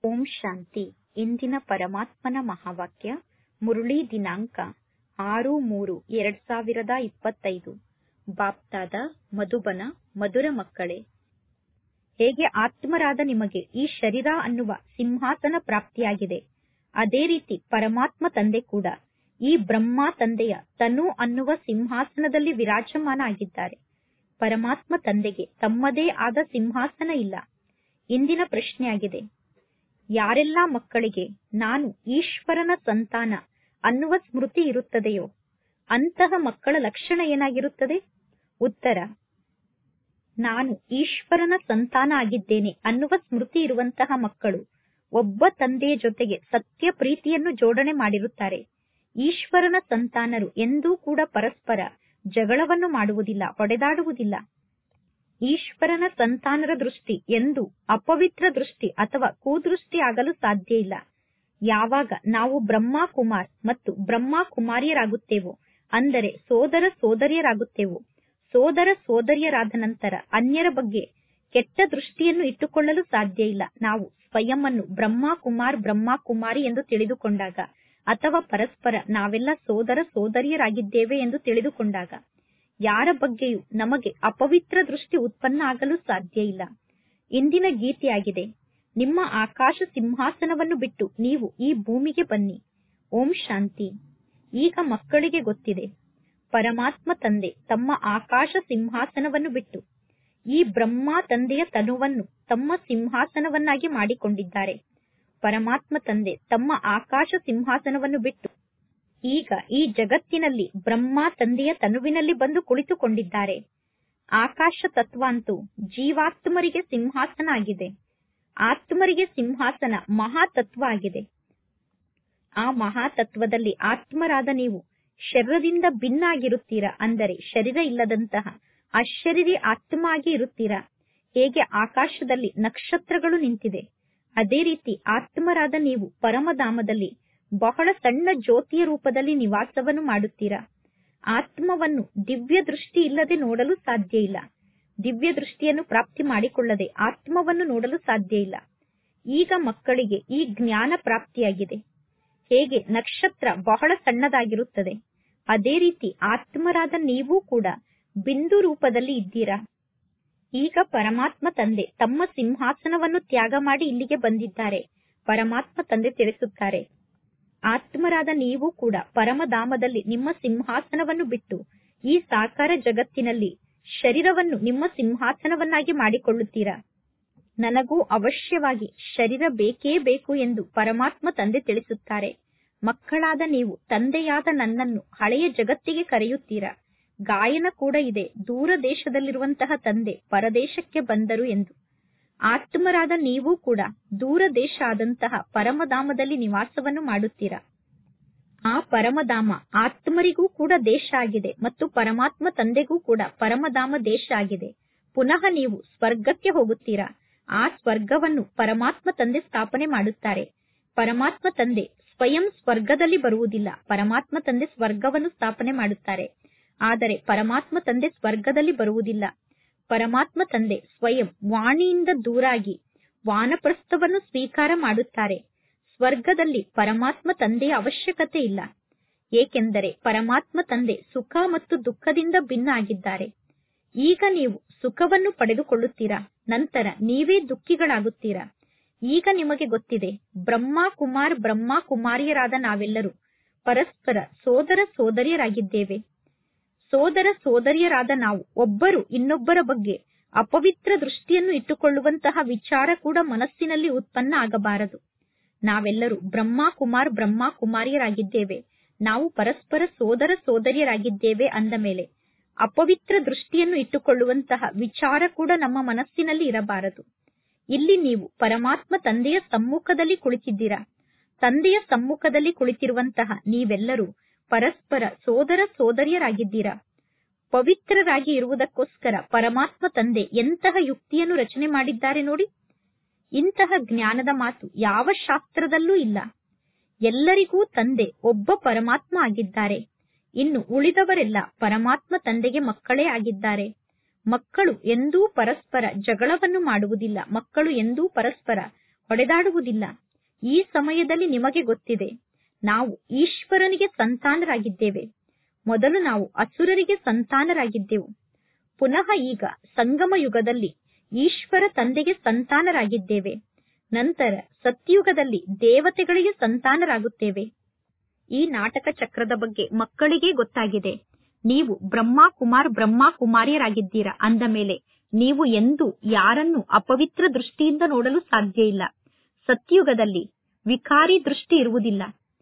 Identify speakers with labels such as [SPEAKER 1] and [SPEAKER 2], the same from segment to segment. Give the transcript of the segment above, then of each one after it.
[SPEAKER 1] ಓಂ ಶಾಂತಿ ಇಂದಿನ ಪರಮಾತ್ಮನ ಮಹಾವಾಕ್ಯ ಮುರುಳಿ ದಿನಾಂಕ ಆರು ಮೂರು ಎರಡ್ ಸಾವಿರದ ಇಪ್ಪತ್ತೈದು ಬಾಪ್ತಾದ ಮಧುಬನ ಮಧುರ ಮಕ್ಕಳೇ ಹೇಗೆ ಆತ್ಮರಾದ ನಿಮಗೆ ಈ ಶರೀರ ಅನ್ನುವ ಸಿಂಹಾಸನ ಪ್ರಾಪ್ತಿಯಾಗಿದೆ ಅದೇ ರೀತಿ ಪರಮಾತ್ಮ ತಂದೆ ಕೂಡ ಈ ಬ್ರಹ್ಮ ತಂದೆಯ ತನು ಅನ್ನುವ ಸಿಂಹಾಸನದಲ್ಲಿ ವಿರಾಜಮಾನ ಆಗಿದ್ದಾರೆ ಪರಮಾತ್ಮ ತಂದೆಗೆ ತಮ್ಮದೇ ಆದ ಸಿಂಹಾಸನ ಇಲ್ಲ ಇಂದಿನ ಪ್ರಶ್ನೆಯಾಗಿದೆ ಯಾರೆಲ್ಲಾ ಮಕ್ಕಳಿಗೆ ನಾನು ಈಶ್ವರನ ಸಂತಾನ ಅನ್ನುವ ಸ್ಮೃತಿ ಇರುತ್ತದೆಯೋ ಅಂತಹ ಮಕ್ಕಳ ಲಕ್ಷಣ ಏನಾಗಿರುತ್ತದೆ ಉತ್ತರ ನಾನು ಈಶ್ವರನ ಸಂತಾನ ಆಗಿದ್ದೇನೆ ಅನ್ನುವ ಸ್ಮೃತಿ ಇರುವಂತಹ ಮಕ್ಕಳು ಒಬ್ಬ ತಂದೆಯ ಜೊತೆಗೆ ಸತ್ಯ ಪ್ರೀತಿಯನ್ನು ಜೋಡಣೆ ಮಾಡಿರುತ್ತಾರೆ ಈಶ್ವರನ ಸಂತಾನರು ಎಂದೂ ಕೂಡ ಪರಸ್ಪರ ಜಗಳವನ್ನು ಮಾಡುವುದಿಲ್ಲ ಹೊಡೆದಾಡುವುದಿಲ್ಲ ಈಶ್ವರನ ಸಂತಾನರ ದೃಷ್ಟಿ ಎಂದು ಅಪವಿತ್ರ ದೃಷ್ಟಿ ಅಥವಾ ಕುದೃಷ್ಟಿ ಆಗಲು ಸಾಧ್ಯ ಇಲ್ಲ ಯಾವಾಗ ನಾವು ಬ್ರಹ್ಮ ಕುಮಾರ್ ಮತ್ತು ಬ್ರಹ್ಮ ಕುಮಾರಿಯರಾಗುತ್ತೇವೋ ಅಂದರೆ ಸೋದರ ಸೋದರಿಯರಾಗುತ್ತೇವೋ ಸೋದರ ಸೋದರಿಯರಾದ ನಂತರ ಅನ್ಯರ ಬಗ್ಗೆ ಕೆಟ್ಟ ದೃಷ್ಟಿಯನ್ನು ಇಟ್ಟುಕೊಳ್ಳಲು ಸಾಧ್ಯ ಇಲ್ಲ ನಾವು ಸ್ವಯಂ ಅನ್ನು ಬ್ರಹ್ಮ ಕುಮಾರ್ ಬ್ರಹ್ಮ ಕುಮಾರಿ ಎಂದು ತಿಳಿದುಕೊಂಡಾಗ ಅಥವಾ ಪರಸ್ಪರ ನಾವೆಲ್ಲ ಸೋದರ ಸೋದರಿಯರಾಗಿದ್ದೇವೆ ಎಂದು ತಿಳಿದುಕೊಂಡಾಗ ಯಾರ ಬಗ್ಗೆಯೂ ನಮಗೆ ಅಪವಿತ್ರ ದೃಷ್ಟಿ ಉತ್ಪನ್ನ ಆಗಲು ಸಾಧ್ಯ ಇಲ್ಲ ಇಂದಿನ ಗೀತೆಯಾಗಿದೆ ನಿಮ್ಮ ಆಕಾಶ ಸಿಂಹಾಸನವನ್ನು ಬಿಟ್ಟು ನೀವು ಈ ಭೂಮಿಗೆ ಬನ್ನಿ ಓಂ ಶಾಂತಿ ಈಗ ಮಕ್ಕಳಿಗೆ ಗೊತ್ತಿದೆ ಪರಮಾತ್ಮ ತಂದೆ ತಮ್ಮ ಆಕಾಶ ಸಿಂಹಾಸನವನ್ನು ಬಿಟ್ಟು ಈ ಬ್ರಹ್ಮ ತಂದೆಯ ತನುವನ್ನು ತಮ್ಮ ಸಿಂಹಾಸನವನ್ನಾಗಿ ಮಾಡಿಕೊಂಡಿದ್ದಾರೆ ಪರಮಾತ್ಮ ತಂದೆ ತಮ್ಮ ಆಕಾಶ ಸಿಂಹಾಸನವನ್ನು ಬಿಟ್ಟು ಈಗ ಈ ಜಗತ್ತಿನಲ್ಲಿ ಬ್ರಹ್ಮ ತಂದೆಯ ತನುವಿನಲ್ಲಿ ಬಂದು ಕುಳಿತುಕೊಂಡಿದ್ದಾರೆ ಆಕಾಶ ತತ್ವ ಅಂತೂ ಜೀವಾತ್ಮರಿಗೆ ಸಿಂಹಾಸನ ಆಗಿದೆ ಆತ್ಮರಿಗೆ ಸಿಂಹಾಸನ ಮಹಾತತ್ವ ಆಗಿದೆ ಆ ಮಹಾತತ್ವದಲ್ಲಿ ಆತ್ಮರಾದ ನೀವು ಶರೀರದಿಂದ ಭಿನ್ನ ಆಗಿರುತ್ತೀರಾ ಅಂದರೆ ಶರೀರ ಇಲ್ಲದಂತಹ ಅಶರೀರಿ ಆತ್ಮ ಆಗಿ ಇರುತ್ತೀರಾ ಹೇಗೆ ಆಕಾಶದಲ್ಲಿ ನಕ್ಷತ್ರಗಳು ನಿಂತಿದೆ ಅದೇ ರೀತಿ ಆತ್ಮರಾದ ನೀವು ಪರಮಧಾಮದಲ್ಲಿ ಬಹಳ ಸಣ್ಣ ಜ್ಯೋತಿಯ ರೂಪದಲ್ಲಿ ನಿವಾಸವನ್ನು ಮಾಡುತ್ತೀರಾ ಆತ್ಮವನ್ನು ದಿವ್ಯ ದೃಷ್ಟಿ ಇಲ್ಲದೆ ನೋಡಲು ಸಾಧ್ಯ ಇಲ್ಲ ದಿವ್ಯ ದೃಷ್ಟಿಯನ್ನು ಪ್ರಾಪ್ತಿ ಮಾಡಿಕೊಳ್ಳದೆ ಆತ್ಮವನ್ನು ನೋಡಲು ಸಾಧ್ಯ ಇಲ್ಲ ಈಗ ಮಕ್ಕಳಿಗೆ ಈ ಜ್ಞಾನ ಪ್ರಾಪ್ತಿಯಾಗಿದೆ ಹೇಗೆ ನಕ್ಷತ್ರ ಬಹಳ ಸಣ್ಣದಾಗಿರುತ್ತದೆ ಅದೇ ರೀತಿ ಆತ್ಮರಾದ ನೀವೂ ಕೂಡ ಬಿಂದು ರೂಪದಲ್ಲಿ ಇದ್ದೀರಾ ಈಗ ಪರಮಾತ್ಮ ತಂದೆ ತಮ್ಮ ಸಿಂಹಾಸನವನ್ನು ತ್ಯಾಗ ಮಾಡಿ ಇಲ್ಲಿಗೆ ಬಂದಿದ್ದಾರೆ ಪರಮಾತ್ಮ ತಂದೆ ತಿಳಿಸುತ್ತಾರೆ ಆತ್ಮರಾದ ನೀವು ಕೂಡ ಪರಮಧಾಮದಲ್ಲಿ ನಿಮ್ಮ ಸಿಂಹಾಸನವನ್ನು ಬಿಟ್ಟು ಈ ಸಾಕಾರ ಜಗತ್ತಿನಲ್ಲಿ ಶರೀರವನ್ನು ನಿಮ್ಮ ಸಿಂಹಾಸನವನ್ನಾಗಿ ಮಾಡಿಕೊಳ್ಳುತ್ತೀರಾ ನನಗೂ ಅವಶ್ಯವಾಗಿ ಶರೀರ ಬೇಕೇ ಬೇಕು ಎಂದು ಪರಮಾತ್ಮ ತಂದೆ ತಿಳಿಸುತ್ತಾರೆ ಮಕ್ಕಳಾದ ನೀವು ತಂದೆಯಾದ ನನ್ನನ್ನು ಹಳೆಯ ಜಗತ್ತಿಗೆ ಕರೆಯುತ್ತೀರಾ ಗಾಯನ ಕೂಡ ಇದೆ ದೂರ ದೇಶದಲ್ಲಿರುವಂತಹ ತಂದೆ ಪರದೇಶಕ್ಕೆ ಬಂದರು ಎಂದು ಆತ್ಮರಾದ ನೀವು ಕೂಡ ದೂರ ದೇಶ ಆದಂತಹ ಪರಮಧಾಮದಲ್ಲಿ ನಿವಾಸವನ್ನು ಮಾಡುತ್ತೀರಾ ಆ ಪರಮಧಾಮ ಆತ್ಮರಿಗೂ ಕೂಡ ದೇಶ ಆಗಿದೆ ಮತ್ತು ಪರಮಾತ್ಮ ತಂದೆಗೂ ಕೂಡ ಪರಮಧಾಮ ದೇಶ ಆಗಿದೆ ಪುನಃ ನೀವು ಸ್ವರ್ಗಕ್ಕೆ ಹೋಗುತ್ತೀರಾ ಆ ಸ್ವರ್ಗವನ್ನು ಪರಮಾತ್ಮ ತಂದೆ ಸ್ಥಾಪನೆ ಮಾಡುತ್ತಾರೆ ಪರಮಾತ್ಮ ತಂದೆ ಸ್ವಯಂ ಸ್ವರ್ಗದಲ್ಲಿ ಬರುವುದಿಲ್ಲ ಪರಮಾತ್ಮ ತಂದೆ ಸ್ವರ್ಗವನ್ನು ಸ್ಥಾಪನೆ ಮಾಡುತ್ತಾರೆ ಆದರೆ ಪರಮಾತ್ಮ ತಂದೆ ಸ್ವರ್ಗದಲ್ಲಿ ಬರುವುದಿಲ್ಲ ಪರಮಾತ್ಮ ತಂದೆ ಸ್ವಯಂ ವಾಣಿಯಿಂದ ದೂರಾಗಿ ವಾನಪ್ರಸ್ಥವನ್ನು ಸ್ವೀಕಾರ ಮಾಡುತ್ತಾರೆ ಸ್ವರ್ಗದಲ್ಲಿ ಪರಮಾತ್ಮ ತಂದೆಯ ಅವಶ್ಯಕತೆ ಇಲ್ಲ ಏಕೆಂದರೆ ಪರಮಾತ್ಮ ತಂದೆ ಸುಖ ಮತ್ತು ದುಃಖದಿಂದ ಭಿನ್ನ ಆಗಿದ್ದಾರೆ ಈಗ ನೀವು ಸುಖವನ್ನು ಪಡೆದುಕೊಳ್ಳುತ್ತೀರಾ ನಂತರ ನೀವೇ ದುಃಖಿಗಳಾಗುತ್ತೀರಾ ಈಗ ನಿಮಗೆ ಗೊತ್ತಿದೆ ಬ್ರಹ್ಮ ಕುಮಾರ್ ಬ್ರಹ್ಮ ಕುಮಾರಿಯರಾದ ನಾವೆಲ್ಲರೂ ಪರಸ್ಪರ ಸೋದರ ಸೋದರಿಯರಾಗಿದ್ದೇವೆ ಸೋದರ ಸೋದರಿಯರಾದ ನಾವು ಒಬ್ಬರು ಇನ್ನೊಬ್ಬರ ಬಗ್ಗೆ ಅಪವಿತ್ರ ದೃಷ್ಟಿಯನ್ನು ಇಟ್ಟುಕೊಳ್ಳುವಂತಹ ವಿಚಾರ ಕೂಡ ಮನಸ್ಸಿನಲ್ಲಿ ಉತ್ಪನ್ನ ಆಗಬಾರದು ನಾವೆಲ್ಲರೂ ಬ್ರಹ್ಮ ಕುಮಾರ್ ಬ್ರಹ್ಮ ಕುಮಾರಿಯರಾಗಿದ್ದೇವೆ ನಾವು ಪರಸ್ಪರ ಸೋದರ ಸೋದರಿಯರಾಗಿದ್ದೇವೆ ಅಂದ ಮೇಲೆ ಅಪವಿತ್ರ ದೃಷ್ಟಿಯನ್ನು ಇಟ್ಟುಕೊಳ್ಳುವಂತಹ ವಿಚಾರ ಕೂಡ ನಮ್ಮ ಮನಸ್ಸಿನಲ್ಲಿ ಇರಬಾರದು ಇಲ್ಲಿ ನೀವು ಪರಮಾತ್ಮ ತಂದೆಯ ಸಮ್ಮುಖದಲ್ಲಿ ಕುಳಿತಿದ್ದೀರಾ ತಂದೆಯ ಸಮ್ಮುಖದಲ್ಲಿ ಕುಳಿತಿರುವಂತಹ ನೀವೆಲ್ಲರೂ ಪರಸ್ಪರ ಸೋದರ ಸೋದರಿಯರಾಗಿದ್ದೀರಾ ಪವಿತ್ರರಾಗಿ ಇರುವುದಕ್ಕೋಸ್ಕರ ಪರಮಾತ್ಮ ತಂದೆ ಎಂತಹ ಯುಕ್ತಿಯನ್ನು ರಚನೆ ಮಾಡಿದ್ದಾರೆ ನೋಡಿ ಇಂತಹ ಜ್ಞಾನದ ಮಾತು ಯಾವ ಶಾಸ್ತ್ರದಲ್ಲೂ ಇಲ್ಲ ಎಲ್ಲರಿಗೂ ತಂದೆ ಒಬ್ಬ ಪರಮಾತ್ಮ ಆಗಿದ್ದಾರೆ ಇನ್ನು ಉಳಿದವರೆಲ್ಲ ಪರಮಾತ್ಮ ತಂದೆಗೆ ಮಕ್ಕಳೇ ಆಗಿದ್ದಾರೆ ಮಕ್ಕಳು ಎಂದೂ ಪರಸ್ಪರ ಜಗಳವನ್ನು ಮಾಡುವುದಿಲ್ಲ ಮಕ್ಕಳು ಎಂದೂ ಪರಸ್ಪರ ಹೊಡೆದಾಡುವುದಿಲ್ಲ ಈ ಸಮಯದಲ್ಲಿ ನಿಮಗೆ ಗೊತ್ತಿದೆ ನಾವು ಈಶ್ವರನಿಗೆ ಸಂತಾನರಾಗಿದ್ದೇವೆ ಮೊದಲು ನಾವು ಅಸುರರಿಗೆ ಸಂತಾನರಾಗಿದ್ದೆವು ಪುನಃ ಈಗ ಸಂಗಮ ಯುಗದಲ್ಲಿ ಈಶ್ವರ ತಂದೆಗೆ ಸಂತಾನರಾಗಿದ್ದೇವೆ ನಂತರ ಸತ್ಯುಗದಲ್ಲಿ ದೇವತೆಗಳಿಗೆ ಸಂತಾನರಾಗುತ್ತೇವೆ ಈ ನಾಟಕ ಚಕ್ರದ ಬಗ್ಗೆ ಮಕ್ಕಳಿಗೆ ಗೊತ್ತಾಗಿದೆ ನೀವು ಬ್ರಹ್ಮ ಕುಮಾರ್ ಬ್ರಹ್ಮ ಕುಮಾರಿಯರಾಗಿದ್ದೀರಾ ಅಂದ ಮೇಲೆ ನೀವು ಎಂದೂ ಯಾರನ್ನು ಅಪವಿತ್ರ ದೃಷ್ಟಿಯಿಂದ ನೋಡಲು ಸಾಧ್ಯ ಇಲ್ಲ ಸತ್ಯುಗದಲ್ಲಿ ವಿಕಾರಿ ದೃಷ್ಟಿ ಇರುವುದಿಲ್ಲ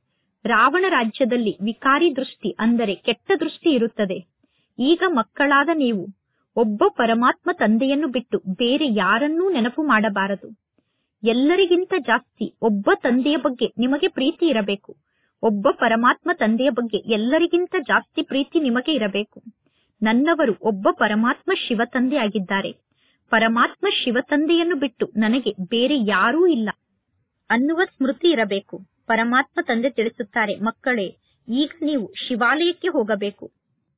[SPEAKER 1] ರಾವಣ ರಾಜ್ಯದಲ್ಲಿ ವಿಕಾರಿ ದೃಷ್ಟಿ ಅಂದರೆ ಕೆಟ್ಟ ದೃಷ್ಟಿ ಇರುತ್ತದೆ ಈಗ ಮಕ್ಕಳಾದ ನೀವು ಒಬ್ಬ ಪರಮಾತ್ಮ ತಂದೆಯನ್ನು ಬಿಟ್ಟು ಬೇರೆ ಯಾರನ್ನೂ ನೆನಪು ಮಾಡಬಾರದು ಎಲ್ಲರಿಗಿಂತ ಜಾಸ್ತಿ ಒಬ್ಬ ತಂದೆಯ ಬಗ್ಗೆ ನಿಮಗೆ ಪ್ರೀತಿ ಇರಬೇಕು ಒಬ್ಬ ಪರಮಾತ್ಮ ತಂದೆಯ ಬಗ್ಗೆ ಎಲ್ಲರಿಗಿಂತ ಜಾಸ್ತಿ ಪ್ರೀತಿ ನಿಮಗೆ ಇರಬೇಕು ನನ್ನವರು ಒಬ್ಬ ಪರಮಾತ್ಮ ಶಿವ ತಂದೆ ಆಗಿದ್ದಾರೆ ಪರಮಾತ್ಮ ಶಿವ ತಂದೆಯನ್ನು ಬಿಟ್ಟು ನನಗೆ ಬೇರೆ ಯಾರೂ ಇಲ್ಲ ಅನ್ನುವ ಸ್ಮೃತಿ ಇರಬೇಕು ಪರಮಾತ್ಮ ತಂದೆ ತಿಳಿಸುತ್ತಾರೆ ಮಕ್ಕಳೇ ಈಗ ನೀವು ಶಿವಾಲಯಕ್ಕೆ ಹೋಗಬೇಕು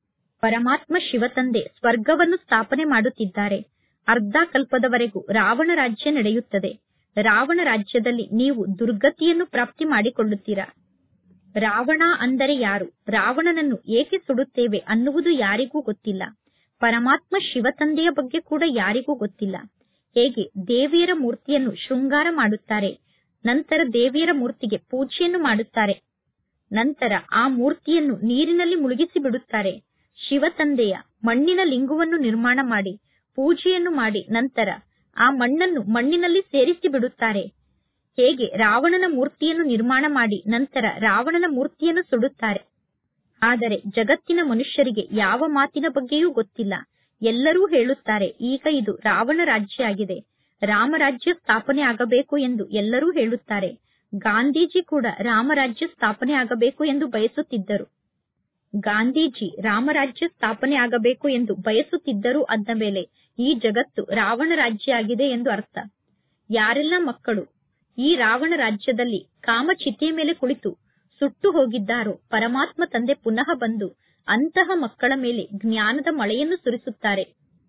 [SPEAKER 1] ಪರಮಾತ್ಮ ಶಿವ ತಂದೆ ಸ್ವರ್ಗವನ್ನು ಸ್ಥಾಪನೆ ಮಾಡುತ್ತಿದ್ದಾರೆ ಅರ್ಧ ಕಲ್ಪದವರೆಗೂ ರಾವಣ ರಾಜ್ಯ ನಡೆಯುತ್ತದೆ ರಾವಣ ರಾಜ್ಯದಲ್ಲಿ ನೀವು ದುರ್ಗತಿಯನ್ನು ಪ್ರಾಪ್ತಿ ಮಾಡಿಕೊಳ್ಳುತ್ತೀರಾ ರಾವಣ ಅಂದರೆ ಯಾರು ರಾವಣನನ್ನು ಏಕೆ ಸುಡುತ್ತೇವೆ ಅನ್ನುವುದು ಯಾರಿಗೂ ಗೊತ್ತಿಲ್ಲ ಪರಮಾತ್ಮ ಶಿವ ತಂದೆಯ ಬಗ್ಗೆ ಕೂಡ ಯಾರಿಗೂ ಗೊತ್ತಿಲ್ಲ ಹೇಗೆ ದೇವಿಯರ ಮೂರ್ತಿಯನ್ನು ಶೃಂಗಾರ ಮಾಡುತ್ತಾರೆ ನಂತರ ದೇವಿಯರ ಮೂರ್ತಿಗೆ ಪೂಜೆಯನ್ನು ಮಾಡುತ್ತಾರೆ ನಂತರ ಆ ಮೂರ್ತಿಯನ್ನು ನೀರಿನಲ್ಲಿ ಮುಳುಗಿಸಿ ಬಿಡುತ್ತಾರೆ ಶಿವ ತಂದೆಯ ಮಣ್ಣಿನ ಲಿಂಗವನ್ನು ನಿರ್ಮಾಣ ಮಾಡಿ ಪೂಜೆಯನ್ನು ಮಾಡಿ ನಂತರ ಆ ಮಣ್ಣನ್ನು ಮಣ್ಣಿನಲ್ಲಿ ಸೇರಿಸಿ ಬಿಡುತ್ತಾರೆ ಹೇಗೆ ರಾವಣನ ಮೂರ್ತಿಯನ್ನು ನಿರ್ಮಾಣ ಮಾಡಿ ನಂತರ ರಾವಣನ ಮೂರ್ತಿಯನ್ನು ಸುಡುತ್ತಾರೆ ಆದರೆ ಜಗತ್ತಿನ ಮನುಷ್ಯರಿಗೆ ಯಾವ ಮಾತಿನ ಬಗ್ಗೆಯೂ ಗೊತ್ತಿಲ್ಲ ಎಲ್ಲರೂ ಹೇಳುತ್ತಾರೆ ಈಗ ಇದು ರಾವಣ ರಾಜ್ಯ ಆಗಿದೆ ರಾಮರಾಜ್ಯ ಸ್ಥಾಪನೆ ಆಗಬೇಕು ಎಂದು ಎಲ್ಲರೂ ಹೇಳುತ್ತಾರೆ ಗಾಂಧೀಜಿ ಕೂಡ ರಾಮರಾಜ್ಯ ಸ್ಥಾಪನೆ ಆಗಬೇಕು ಎಂದು ಬಯಸುತ್ತಿದ್ದರು ಗಾಂಧೀಜಿ ರಾಮರಾಜ್ಯ ಸ್ಥಾಪನೆ ಆಗಬೇಕು ಎಂದು ಬಯಸುತ್ತಿದ್ದರು ಅಂದ ಮೇಲೆ ಈ ಜಗತ್ತು ರಾವಣ ರಾಜ್ಯ ಆಗಿದೆ ಎಂದು ಅರ್ಥ ಯಾರೆಲ್ಲ ಮಕ್ಕಳು ಈ ರಾವಣ ರಾಜ್ಯದಲ್ಲಿ ಕಾಮಚಿತೆಯ ಮೇಲೆ ಕುಳಿತು ಸುಟ್ಟು ಹೋಗಿದ್ದಾರೋ ಪರಮಾತ್ಮ ತಂದೆ ಪುನಃ ಬಂದು ಅಂತಹ ಮಕ್ಕಳ ಮೇಲೆ ಜ್ಞಾನದ ಮಳೆಯನ್ನು ಸುರಿಸುತ್ತಾರೆ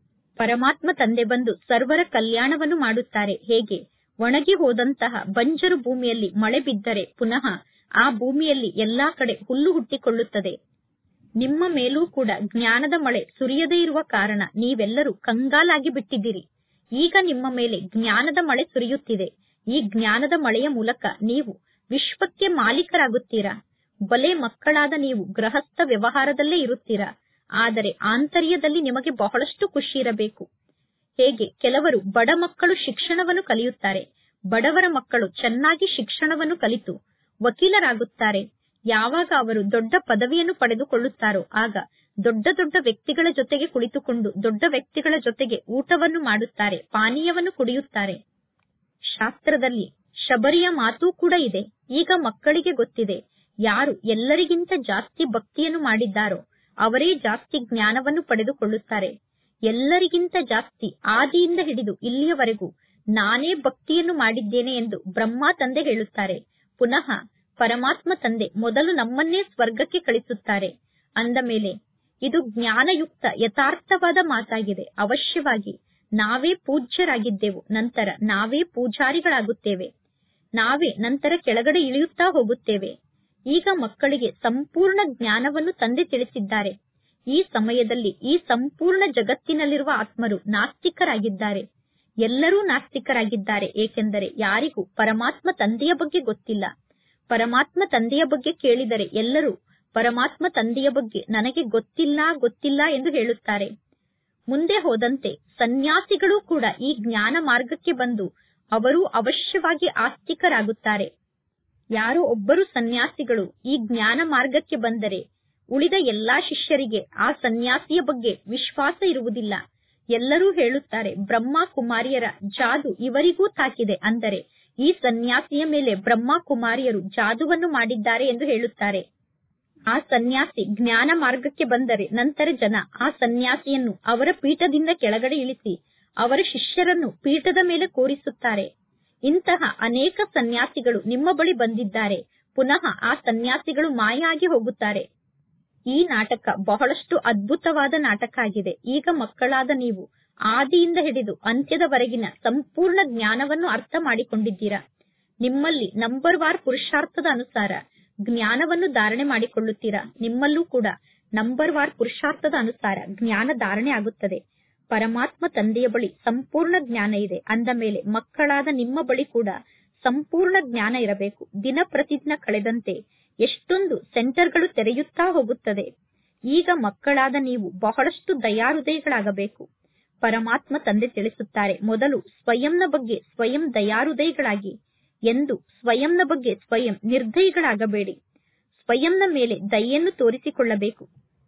[SPEAKER 1] ಪರಮಾತ್ಮ ತಂದೆ ಬಂದು ಸರ್ವರ ಕಲ್ಯಾಣವನ್ನು ಮಾಡುತ್ತಾರೆ ಹೇಗೆ ಒಣಗಿ ಹೋದಂತಹ ಬಂಜರು ಭೂಮಿಯಲ್ಲಿ ಮಳೆ ಬಿದ್ದರೆ ಪುನಃ ಆ ಭೂಮಿಯಲ್ಲಿ ಎಲ್ಲಾ ಕಡೆ ಹುಲ್ಲು ಹುಟ್ಟಿಕೊಳ್ಳುತ್ತದೆ ನಿಮ್ಮ ಮೇಲೂ ಕೂಡ ಜ್ಞಾನದ ಮಳೆ ಸುರಿಯದೇ ಇರುವ ಕಾರಣ ನೀವೆಲ್ಲರೂ ಕಂಗಾಲಾಗಿ ಬಿಟ್ಟಿದ್ದೀರಿ ಈಗ ನಿಮ್ಮ ಮೇಲೆ ಜ್ಞಾನದ ಮಳೆ ಸುರಿಯುತ್ತಿದೆ ಈ ಜ್ಞಾನದ ಮಳೆಯ ಮೂಲಕ ನೀವು ವಿಶ್ವಕ್ಕೆ ಮಾಲೀಕರಾಗುತ್ತೀರಾ ಬಲೆ ಮಕ್ಕಳಾದ ನೀವು ಗೃಹಸ್ಥ ವ್ಯವಹಾರದಲ್ಲೇ ಇರುತ್ತೀರಾ ಆದರೆ ಆಂತರ್ಯದಲ್ಲಿ ನಿಮಗೆ ಬಹಳಷ್ಟು ಖುಷಿ ಇರಬೇಕು ಹೇಗೆ ಕೆಲವರು ಬಡ ಮಕ್ಕಳು ಶಿಕ್ಷಣವನ್ನು ಕಲಿಯುತ್ತಾರೆ ಬಡವರ ಮಕ್ಕಳು ಚೆನ್ನಾಗಿ ಶಿಕ್ಷಣವನ್ನು ಕಲಿತು ವಕೀಲರಾಗುತ್ತಾರೆ ಯಾವಾಗ ಅವರು ದೊಡ್ಡ ಪದವಿಯನ್ನು ಪಡೆದುಕೊಳ್ಳುತ್ತಾರೋ ಆಗ ದೊಡ್ಡ ದೊಡ್ಡ ವ್ಯಕ್ತಿಗಳ ಜೊತೆಗೆ ಕುಳಿತುಕೊಂಡು ದೊಡ್ಡ ವ್ಯಕ್ತಿಗಳ ಜೊತೆಗೆ ಊಟವನ್ನು ಮಾಡುತ್ತಾರೆ ಪಾನೀಯವನ್ನು ಕುಡಿಯುತ್ತಾರೆ ಶಾಸ್ತ್ರದಲ್ಲಿ ಶಬರಿಯ ಮಾತೂ ಕೂಡ ಇದೆ ಈಗ ಮಕ್ಕಳಿಗೆ ಗೊತ್ತಿದೆ ಯಾರು ಎಲ್ಲರಿಗಿಂತ ಜಾಸ್ತಿ ಭಕ್ತಿಯನ್ನು ಮಾಡಿದ್ದಾರೋ ಅವರೇ ಜಾಸ್ತಿ ಜ್ಞಾನವನ್ನು ಪಡೆದುಕೊಳ್ಳುತ್ತಾರೆ ಎಲ್ಲರಿಗಿಂತ ಜಾಸ್ತಿ ಆದಿಯಿಂದ ಹಿಡಿದು ಇಲ್ಲಿಯವರೆಗೂ ನಾನೇ ಭಕ್ತಿಯನ್ನು ಮಾಡಿದ್ದೇನೆ ಎಂದು ಬ್ರಹ್ಮ ತಂದೆ ಹೇಳುತ್ತಾರೆ ಪುನಃ ಪರಮಾತ್ಮ ತಂದೆ ಮೊದಲು ನಮ್ಮನ್ನೇ ಸ್ವರ್ಗಕ್ಕೆ ಕಳಿಸುತ್ತಾರೆ ಅಂದ ಮೇಲೆ ಇದು ಜ್ಞಾನಯುಕ್ತ ಯಥಾರ್ಥವಾದ ಮಾತಾಗಿದೆ ಅವಶ್ಯವಾಗಿ ನಾವೇ ಪೂಜ್ಯರಾಗಿದ್ದೆವು ನಂತರ ನಾವೇ ಪೂಜಾರಿಗಳಾಗುತ್ತೇವೆ ನಾವೇ ನಂತರ ಕೆಳಗಡೆ ಇಳಿಯುತ್ತಾ ಹೋಗುತ್ತೇವೆ ಈಗ ಮಕ್ಕಳಿಗೆ ಸಂಪೂರ್ಣ ಜ್ಞಾನವನ್ನು ತಂದೆ ತಿಳಿಸಿದ್ದಾರೆ ಈ ಸಮಯದಲ್ಲಿ ಈ ಸಂಪೂರ್ಣ ಜಗತ್ತಿನಲ್ಲಿರುವ ಆತ್ಮರು ನಾಸ್ತಿಕರಾಗಿದ್ದಾರೆ ಎಲ್ಲರೂ ನಾಸ್ತಿಕರಾಗಿದ್ದಾರೆ ಏಕೆಂದರೆ ಯಾರಿಗೂ ಪರಮಾತ್ಮ ತಂದೆಯ ಬಗ್ಗೆ ಗೊತ್ತಿಲ್ಲ ಪರಮಾತ್ಮ ತಂದೆಯ ಬಗ್ಗೆ ಕೇಳಿದರೆ ಎಲ್ಲರೂ ಪರಮಾತ್ಮ ತಂದೆಯ ಬಗ್ಗೆ ನನಗೆ ಗೊತ್ತಿಲ್ಲ ಗೊತ್ತಿಲ್ಲ ಎಂದು ಹೇಳುತ್ತಾರೆ ಮುಂದೆ ಹೋದಂತೆ ಸನ್ಯಾಸಿಗಳು ಕೂಡ ಈ ಜ್ಞಾನ ಮಾರ್ಗಕ್ಕೆ ಬಂದು ಅವರು ಅವಶ್ಯವಾಗಿ ಆಸ್ತಿಕರಾಗುತ್ತಾರೆ ಯಾರೋ ಒಬ್ಬರು ಸನ್ಯಾಸಿಗಳು ಈ ಜ್ಞಾನ ಮಾರ್ಗಕ್ಕೆ ಬಂದರೆ ಉಳಿದ ಎಲ್ಲಾ ಶಿಷ್ಯರಿಗೆ ಆ ಸನ್ಯಾಸಿಯ ಬಗ್ಗೆ ವಿಶ್ವಾಸ ಇರುವುದಿಲ್ಲ ಎಲ್ಲರೂ ಹೇಳುತ್ತಾರೆ ಬ್ರಹ್ಮ ಕುಮಾರಿಯರ ಜಾದು ಇವರಿಗೂ ತಾಕಿದೆ ಅಂದರೆ ಈ ಸನ್ಯಾಸಿಯ ಮೇಲೆ ಬ್ರಹ್ಮ ಕುಮಾರಿಯರು ಜಾದುವನ್ನು ಮಾಡಿದ್ದಾರೆ ಎಂದು ಹೇಳುತ್ತಾರೆ ಆ ಸನ್ಯಾಸಿ ಜ್ಞಾನ ಮಾರ್ಗಕ್ಕೆ ಬಂದರೆ ನಂತರ ಜನ ಆ ಸನ್ಯಾಸಿಯನ್ನು ಅವರ ಪೀಠದಿಂದ ಕೆಳಗಡೆ ಇಳಿಸಿ ಅವರ ಶಿಷ್ಯರನ್ನು ಪೀಠದ ಮೇಲೆ ಕೂರಿಸುತ್ತಾರೆ ಇಂತಹ ಅನೇಕ ಸನ್ಯಾಸಿಗಳು ನಿಮ್ಮ ಬಳಿ ಬಂದಿದ್ದಾರೆ ಪುನಃ ಆ ಸನ್ಯಾಸಿಗಳು ಮಾಯ ಆಗಿ ಹೋಗುತ್ತಾರೆ ಈ ನಾಟಕ ಬಹಳಷ್ಟು ಅದ್ಭುತವಾದ ನಾಟಕ ಆಗಿದೆ ಈಗ ಮಕ್ಕಳಾದ ನೀವು ಆದಿಯಿಂದ ಹಿಡಿದು ಅಂತ್ಯದವರೆಗಿನ ಸಂಪೂರ್ಣ ಜ್ಞಾನವನ್ನು ಅರ್ಥ ಮಾಡಿಕೊಂಡಿದ್ದೀರಾ ನಿಮ್ಮಲ್ಲಿ ನಂಬರ್ ವಾರ್ ಪುರುಷಾರ್ಥದ ಅನುಸಾರ ಜ್ಞಾನವನ್ನು ಧಾರಣೆ ಮಾಡಿಕೊಳ್ಳುತ್ತೀರಾ ನಿಮ್ಮಲ್ಲೂ ಕೂಡ ನಂಬರ್ ವಾರ್ ಪುರುಷಾರ್ಥದ ಅನುಸಾರ ಜ್ಞಾನ ಧಾರಣೆ ಆಗುತ್ತದೆ ಪರಮಾತ್ಮ ತಂದೆಯ ಬಳಿ ಸಂಪೂರ್ಣ ಜ್ಞಾನ ಇದೆ ಅಂದ ಮೇಲೆ ಮಕ್ಕಳಾದ ನಿಮ್ಮ ಬಳಿ ಕೂಡ ಸಂಪೂರ್ಣ ಜ್ಞಾನ ಇರಬೇಕು ದಿನ ಪ್ರತಿದಿನ ಕಳೆದಂತೆ ಎಷ್ಟೊಂದು ಸೆಂಟರ್ಗಳು ತೆರೆಯುತ್ತಾ ಹೋಗುತ್ತದೆ ಈಗ ಮಕ್ಕಳಾದ ನೀವು ಬಹಳಷ್ಟು ದಯಾಹೃದಯಗಳಾಗಬೇಕು ಪರಮಾತ್ಮ ತಂದೆ ತಿಳಿಸುತ್ತಾರೆ ಮೊದಲು ಸ್ವಯಂನ ಬಗ್ಗೆ ಸ್ವಯಂ ದಯಾಹೃದಯಗಳಾಗಿ ಎಂದು ಸ್ವಯಂನ ಬಗ್ಗೆ ಸ್ವಯಂ ನಿರ್ದಯಿಗಳಾಗಬೇಡಿ ಸ್ವಯಂನ ಮೇಲೆ ದಯೆಯನ್ನು ತೋರಿಸಿಕೊಳ್ಳಬೇಕು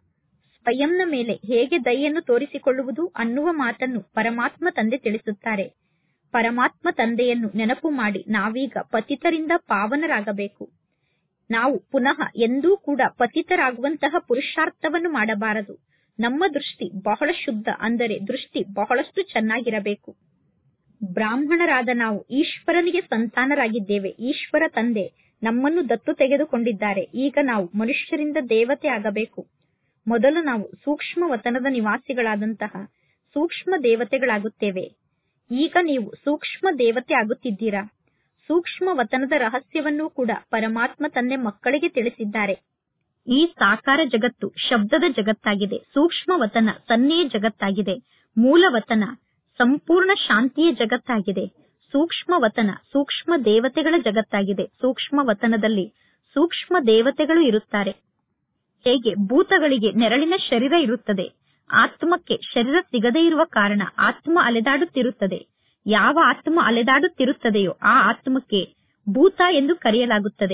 [SPEAKER 1] ಸ್ವಯಂನ ಮೇಲೆ ಹೇಗೆ ದಯೆಯನ್ನು ತೋರಿಸಿಕೊಳ್ಳುವುದು ಅನ್ನುವ ಮಾತನ್ನು ಪರಮಾತ್ಮ ತಂದೆ ತಿಳಿಸುತ್ತಾರೆ ಪರಮಾತ್ಮ ತಂದೆಯನ್ನು ನೆನಪು ಮಾಡಿ ನಾವೀಗ ಪತಿತರಿಂದ ಪಾವನರಾಗಬೇಕು ನಾವು ಪುನಃ ಎಂದೂ ಕೂಡ ಪತಿತರಾಗುವಂತಹ ಪುರುಷಾರ್ಥವನ್ನು ಮಾಡಬಾರದು ನಮ್ಮ ದೃಷ್ಟಿ ಬಹಳ ಶುದ್ಧ ಅಂದರೆ ದೃಷ್ಟಿ ಬಹಳಷ್ಟು ಚೆನ್ನಾಗಿರಬೇಕು ಬ್ರಾಹ್ಮಣರಾದ ನಾವು ಈಶ್ವರನಿಗೆ ಸಂತಾನರಾಗಿದ್ದೇವೆ ಈಶ್ವರ ತಂದೆ ನಮ್ಮನ್ನು ದತ್ತು ತೆಗೆದುಕೊಂಡಿದ್ದಾರೆ ಈಗ ನಾವು ಮನುಷ್ಯರಿಂದ ದೇವತೆ ಆಗಬೇಕು ಮೊದಲು ನಾವು ಸೂಕ್ಷ್ಮ ವತನದ ನಿವಾಸಿಗಳಾದಂತಹ ಸೂಕ್ಷ್ಮ ದೇವತೆಗಳಾಗುತ್ತೇವೆ ಈಗ ನೀವು ಸೂಕ್ಷ್ಮ ದೇವತೆ ಆಗುತ್ತಿದ್ದೀರಾ ಸೂಕ್ಷ್ಮ ವತನದ ರಹಸ್ಯವನ್ನು ಕೂಡ ಪರಮಾತ್ಮ ತಂದೆ ಮಕ್ಕಳಿಗೆ ತಿಳಿಸಿದ್ದಾರೆ ಈ ಸಾಕಾರ ಜಗತ್ತು ಶಬ್ದದ ಜಗತ್ತಾಗಿದೆ ಸೂಕ್ಷ್ಮ ವತನ ಸನ್ನೆಯ ಜಗತ್ತಾಗಿದೆ ಮೂಲ ವತನ ಸಂಪೂರ್ಣ ಶಾಂತಿಯ ಜಗತ್ತಾಗಿದೆ ಸೂಕ್ಷ್ಮ ವತನ ಸೂಕ್ಷ್ಮ ದೇವತೆಗಳ ಜಗತ್ತಾಗಿದೆ ಸೂಕ್ಷ್ಮ ವತನದಲ್ಲಿ ಸೂಕ್ಷ್ಮ ದೇವತೆಗಳು ಇರುತ್ತಾರೆ ಹೇಗೆ ಭೂತಗಳಿಗೆ ನೆರಳಿನ ಶರೀರ ಇರುತ್ತದೆ ಆತ್ಮಕ್ಕೆ ಶರೀರ ಸಿಗದೇ ಇರುವ ಕಾರಣ ಆತ್ಮ ಅಲೆದಾಡುತ್ತಿರುತ್ತದೆ ಯಾವ ಆತ್ಮ ಅಲೆದಾಡುತ್ತಿರುತ್ತದೆಯೋ ಆ ಆತ್ಮಕ್ಕೆ ಭೂತ ಎಂದು ಕರೆಯಲಾಗುತ್ತದೆ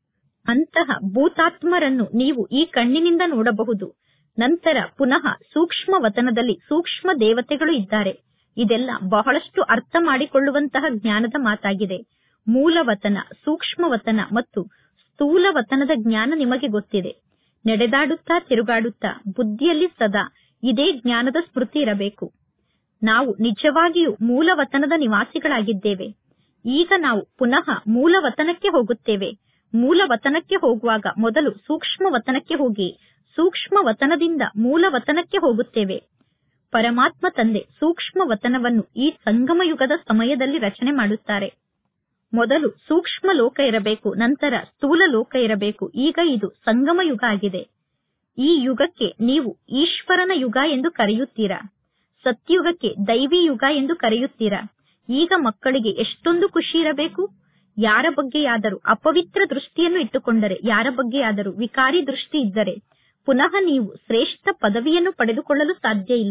[SPEAKER 1] ಅಂತಹ ಭೂತಾತ್ಮರನ್ನು ನೀವು ಈ ಕಣ್ಣಿನಿಂದ ನೋಡಬಹುದು ನಂತರ ಪುನಃ ಸೂಕ್ಷ್ಮ ವತನದಲ್ಲಿ ಸೂಕ್ಷ್ಮ ದೇವತೆಗಳು ಇದ್ದಾರೆ ಇದೆಲ್ಲ ಬಹಳಷ್ಟು ಅರ್ಥ ಮಾಡಿಕೊಳ್ಳುವಂತಹ ಜ್ಞಾನದ ಮಾತಾಗಿದೆ ಮೂಲ ವತನ ಸೂಕ್ಷ್ಮ ವತನ ಮತ್ತು ಸ್ಥೂಲ ವತನದ ಜ್ಞಾನ ನಿಮಗೆ ಗೊತ್ತಿದೆ ನಡೆದಾಡುತ್ತಾ ತಿರುಗಾಡುತ್ತಾ ಬುದ್ಧಿಯಲ್ಲಿ ಸದಾ ಇದೇ ಜ್ಞಾನದ ಸ್ಮೃತಿ ಇರಬೇಕು ನಾವು ನಿಜವಾಗಿಯೂ ಮೂಲ ವತನದ ನಿವಾಸಿಗಳಾಗಿದ್ದೇವೆ ಈಗ ನಾವು ಪುನಃ ಮೂಲ ವತನಕ್ಕೆ ಹೋಗುತ್ತೇವೆ ಮೂಲ ವತನಕ್ಕೆ ಹೋಗುವಾಗ ಮೊದಲು ಸೂಕ್ಷ್ಮ ವತನಕ್ಕೆ ಹೋಗಿ ಸೂಕ್ಷ್ಮ ವತನದಿಂದ ಮೂಲ ವತನಕ್ಕೆ ಹೋಗುತ್ತೇವೆ ಪರಮಾತ್ಮ ತಂದೆ ಸೂಕ್ಷ್ಮ ವತನವನ್ನು ಈ ಸಂಗಮ ಯುಗದ ಸಮಯದಲ್ಲಿ ರಚನೆ ಮಾಡುತ್ತಾರೆ ಮೊದಲು ಸೂಕ್ಷ್ಮ ಲೋಕ ಇರಬೇಕು ನಂತರ ಸ್ಥೂಲ ಲೋಕ ಇರಬೇಕು ಈಗ ಇದು ಸಂಗಮ ಯುಗ ಆಗಿದೆ ಈ ಯುಗಕ್ಕೆ ನೀವು ಈಶ್ವರನ ಯುಗ ಎಂದು ಕರೆಯುತ್ತೀರಾ ಸತ್ಯುಗಕ್ಕೆ ದೈವಿ ಯುಗ ಎಂದು ಕರೆಯುತ್ತೀರಾ ಈಗ ಮಕ್ಕಳಿಗೆ ಎಷ್ಟೊಂದು ಖುಷಿ ಇರಬೇಕು ಯಾರ ಬಗ್ಗೆಯಾದರೂ ಅಪವಿತ್ರ ದೃಷ್ಟಿಯನ್ನು ಇಟ್ಟುಕೊಂಡರೆ ಯಾರ ಬಗ್ಗೆಯಾದರೂ ವಿಕಾರಿ ದೃಷ್ಟಿ ಇದ್ದರೆ ಪುನಃ ನೀವು ಶ್ರೇಷ್ಠ ಪದವಿಯನ್ನು ಪಡೆದುಕೊಳ್ಳಲು ಸಾಧ್ಯ ಇಲ್ಲ